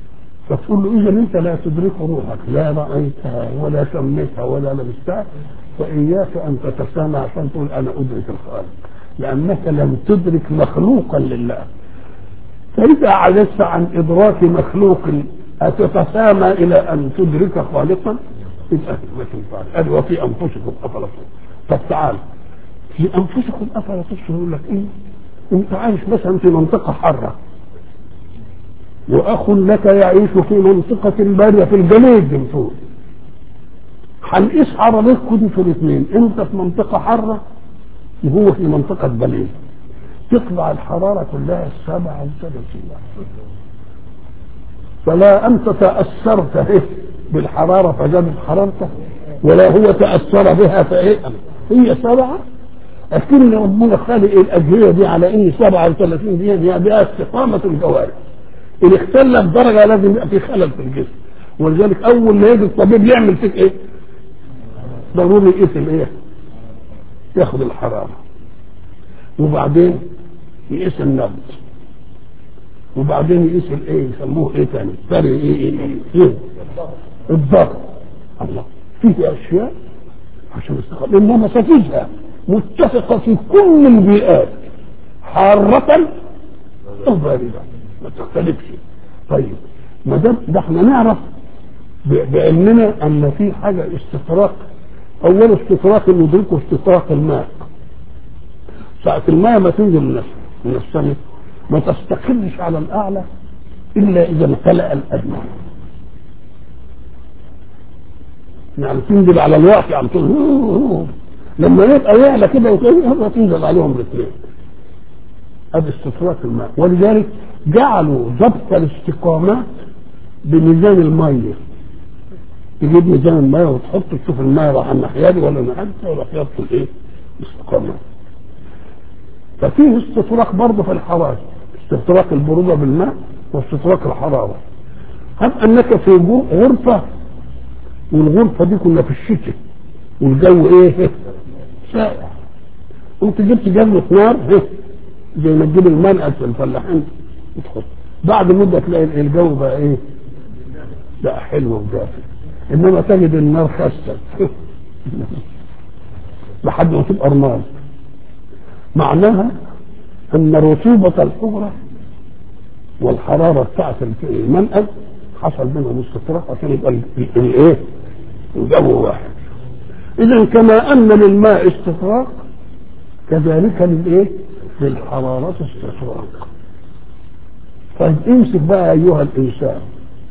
فتقول له اذا انت لا تدرك روحك لا رايتها ولا سميتها ولا لمستها فإياك أن تتسامى عشان تقول أنا أدرك الخالق لأنك لم تدرك مخلوقا لله فإذا عجزت عن إدراك مخلوق أتتسامى إلى أن تدرك خالقا يبقى ما تنفعش أدي وفي أنفسكم أفلا طب تعال في أنفسكم أفلا تبصروا يقول لك إيه أنت عايش مثلا في منطقة حارة وأخ لك يعيش في منطقة باردة في الجليد من فوق هنقيس حرارتكم انتوا الاثنين انت في منطقة حارة وهو في منطقة بليد تطلع الحرارة كلها 37 فلا أنت تأثرت إيه بالحرارة فزادت حرارته ولا هو تأثر بها فإيه هي سبعة أكن ربنا خالق الأجهزة دي على إن 37 دي دي بها استقامة الجوارح إن اختلف درجة لازم يبقى في خلل في الجسم ولذلك أول ما يجي الطبيب يعمل فيك إيه؟ ضروري يقيس الإيه؟ ياخد الحرارة وبعدين يقيس النبض وبعدين يقيس الايه يسموه ايه تاني فرق ايه ايه ايه, إيه؟ الضغط الله فيه اشياء عشان استقام انما مسافيها متفقه في كل البيئات حارة او باردة ما تختلفش طيب ما دام ده احنا نعرف بعلمنا ان في حاجه استطراق اول استطراق اللي ندركه استطراق الماء ساعة الماء ما تنزل من من السماء ما تستقرش على الأعلى إلا إذا امتلأ الأدنى يعني تنزل على الواقع على طول لما يبقى يعلى كده وكده تنزل عليهم الاثنين هذا استطراق الماء ولذلك جعلوا ضبط الاستقامات بميزان الميه تجيب ميزان الميه وتحط تشوف الميه راح الناحيه دي ولا الناحيه دي ولا يضبط الايه؟ الاستقامات ففيه استطراق برضه في الحرارة استطراق البرودة بالماء واستطراق الحرارة هب أنك في غرفة والغرفة دي كنا في الشتاء والجو ايه ساقع انت جبت جنة نار زي ما تجيب المنقد في الفلاحين تدخل بعد مدة تلاقي الجو بقى ايه بقى حلو ودافئ انما تجد النار خست لحد ما تبقى رماد معناها ان رطوبة الحجرة والحرارة بتاعت المنقل حصل بينهم استطراق عشان يبقى الايه الجو واحد اذا كما ان للماء استطراق كذلك للايه للحرارة استطراق طيب امسك بقى ايها الانسان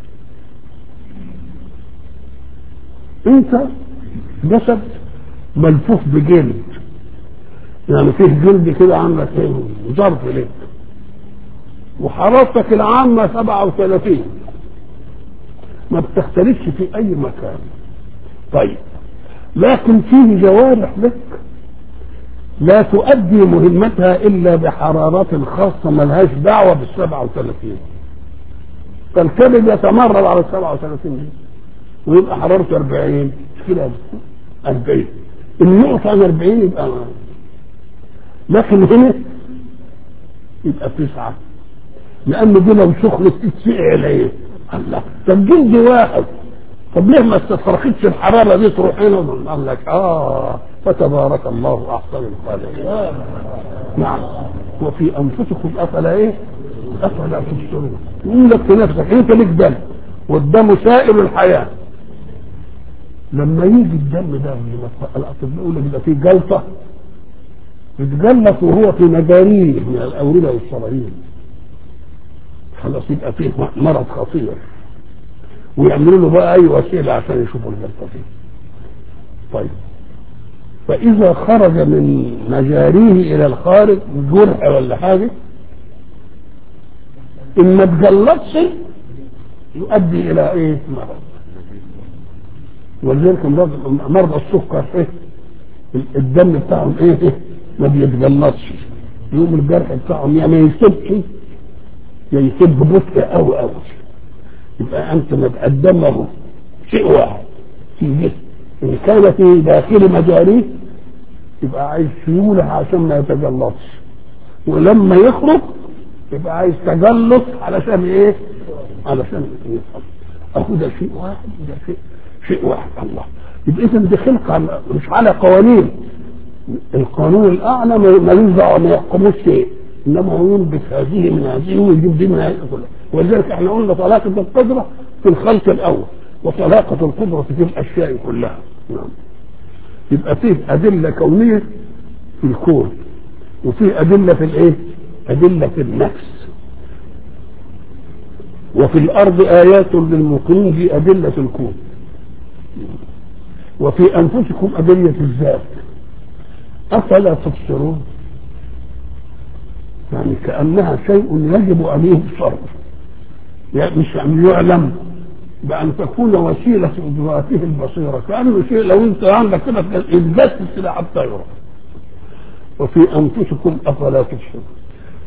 انت جسد ملفوف بجلد يعني فيه جلد كده عامله ايه ظرف لك وحرارتك العامه 37 ما بتختلفش في اي مكان طيب لكن فيه جوارح لك لا تؤدي مهمتها الا بحرارات خاصه ملهاش دعوه بال 37 فالكبد يتمرد على ال 37 دي ويبقى حرارته 40 مش كده 40 النقطة عن 40 يبقى لكن هنا يبقى تسعة لأن دي لو سخنت تتسقع عليه الله طب جلد واحد طب ليه ما استفرقتش الحرارة دي تروح هنا قال لك اه فتبارك الله أحسن الخالقين نعم وفي أنفسكم أفلا إيه؟ أفلا تبصرون يقول لك في نفسك أنت ليك دم والدم سائل الحياة لما يجي الدم ده الأطباء يقول لك ده فيه جلطة يتجلط وهو في مجاريه من الأوردة والشرايين خلاص يبقى فيه مرض خطير ويعملوا له بقى أي وسيلة عشان يشوفوا الجلطة فيه طيب فإذا خرج من مجاريه إلى الخارج جرح ولا حاجة إن ما تجلطش يؤدي إلى إيه؟ مرض ولذلك مرضى السكر إيه؟ الدم بتاعهم إيه؟ إيه؟ ما بيتجلطش يوم الجرح بتاعهم يا ما يسبش يا يسب ببطء قوي قوي يبقى انت ما تقدمه شيء واحد في جسم ان كان في داخل مجاريه يبقى عايز سيوله عشان ما يتجلطش ولما يخرج يبقى عايز تجلط علشان ايه؟ علشان يفهم اهو ده شيء واحد وده شيء شيء واحد الله يبقى اذا دي خلقه مش على قوانين القانون الاعلى ملوش دعوه ما يحكموش شيء انما هو ينبت هذه من هذه ويجيب دي من هذه كلها ولذلك احنا قلنا طلاقه القدره في الخلق الاول وطلاقه القدره في الاشياء كلها نعم يبقى فيه ادله كونيه في الكون وفيه ادله في الايه؟ ادله في النفس وفي الارض ايات للمقيم دي ادله الكون وفي انفسكم ادله الذات افلا تبصرون يعني كانها شيء يجب ان يبصر يعني مش يعني يعلم بان تكون وسيله ادراكه البصيره كانه شيء لو انت عندك كده البس كده حتى يرى وفي انفسكم افلا تبصرون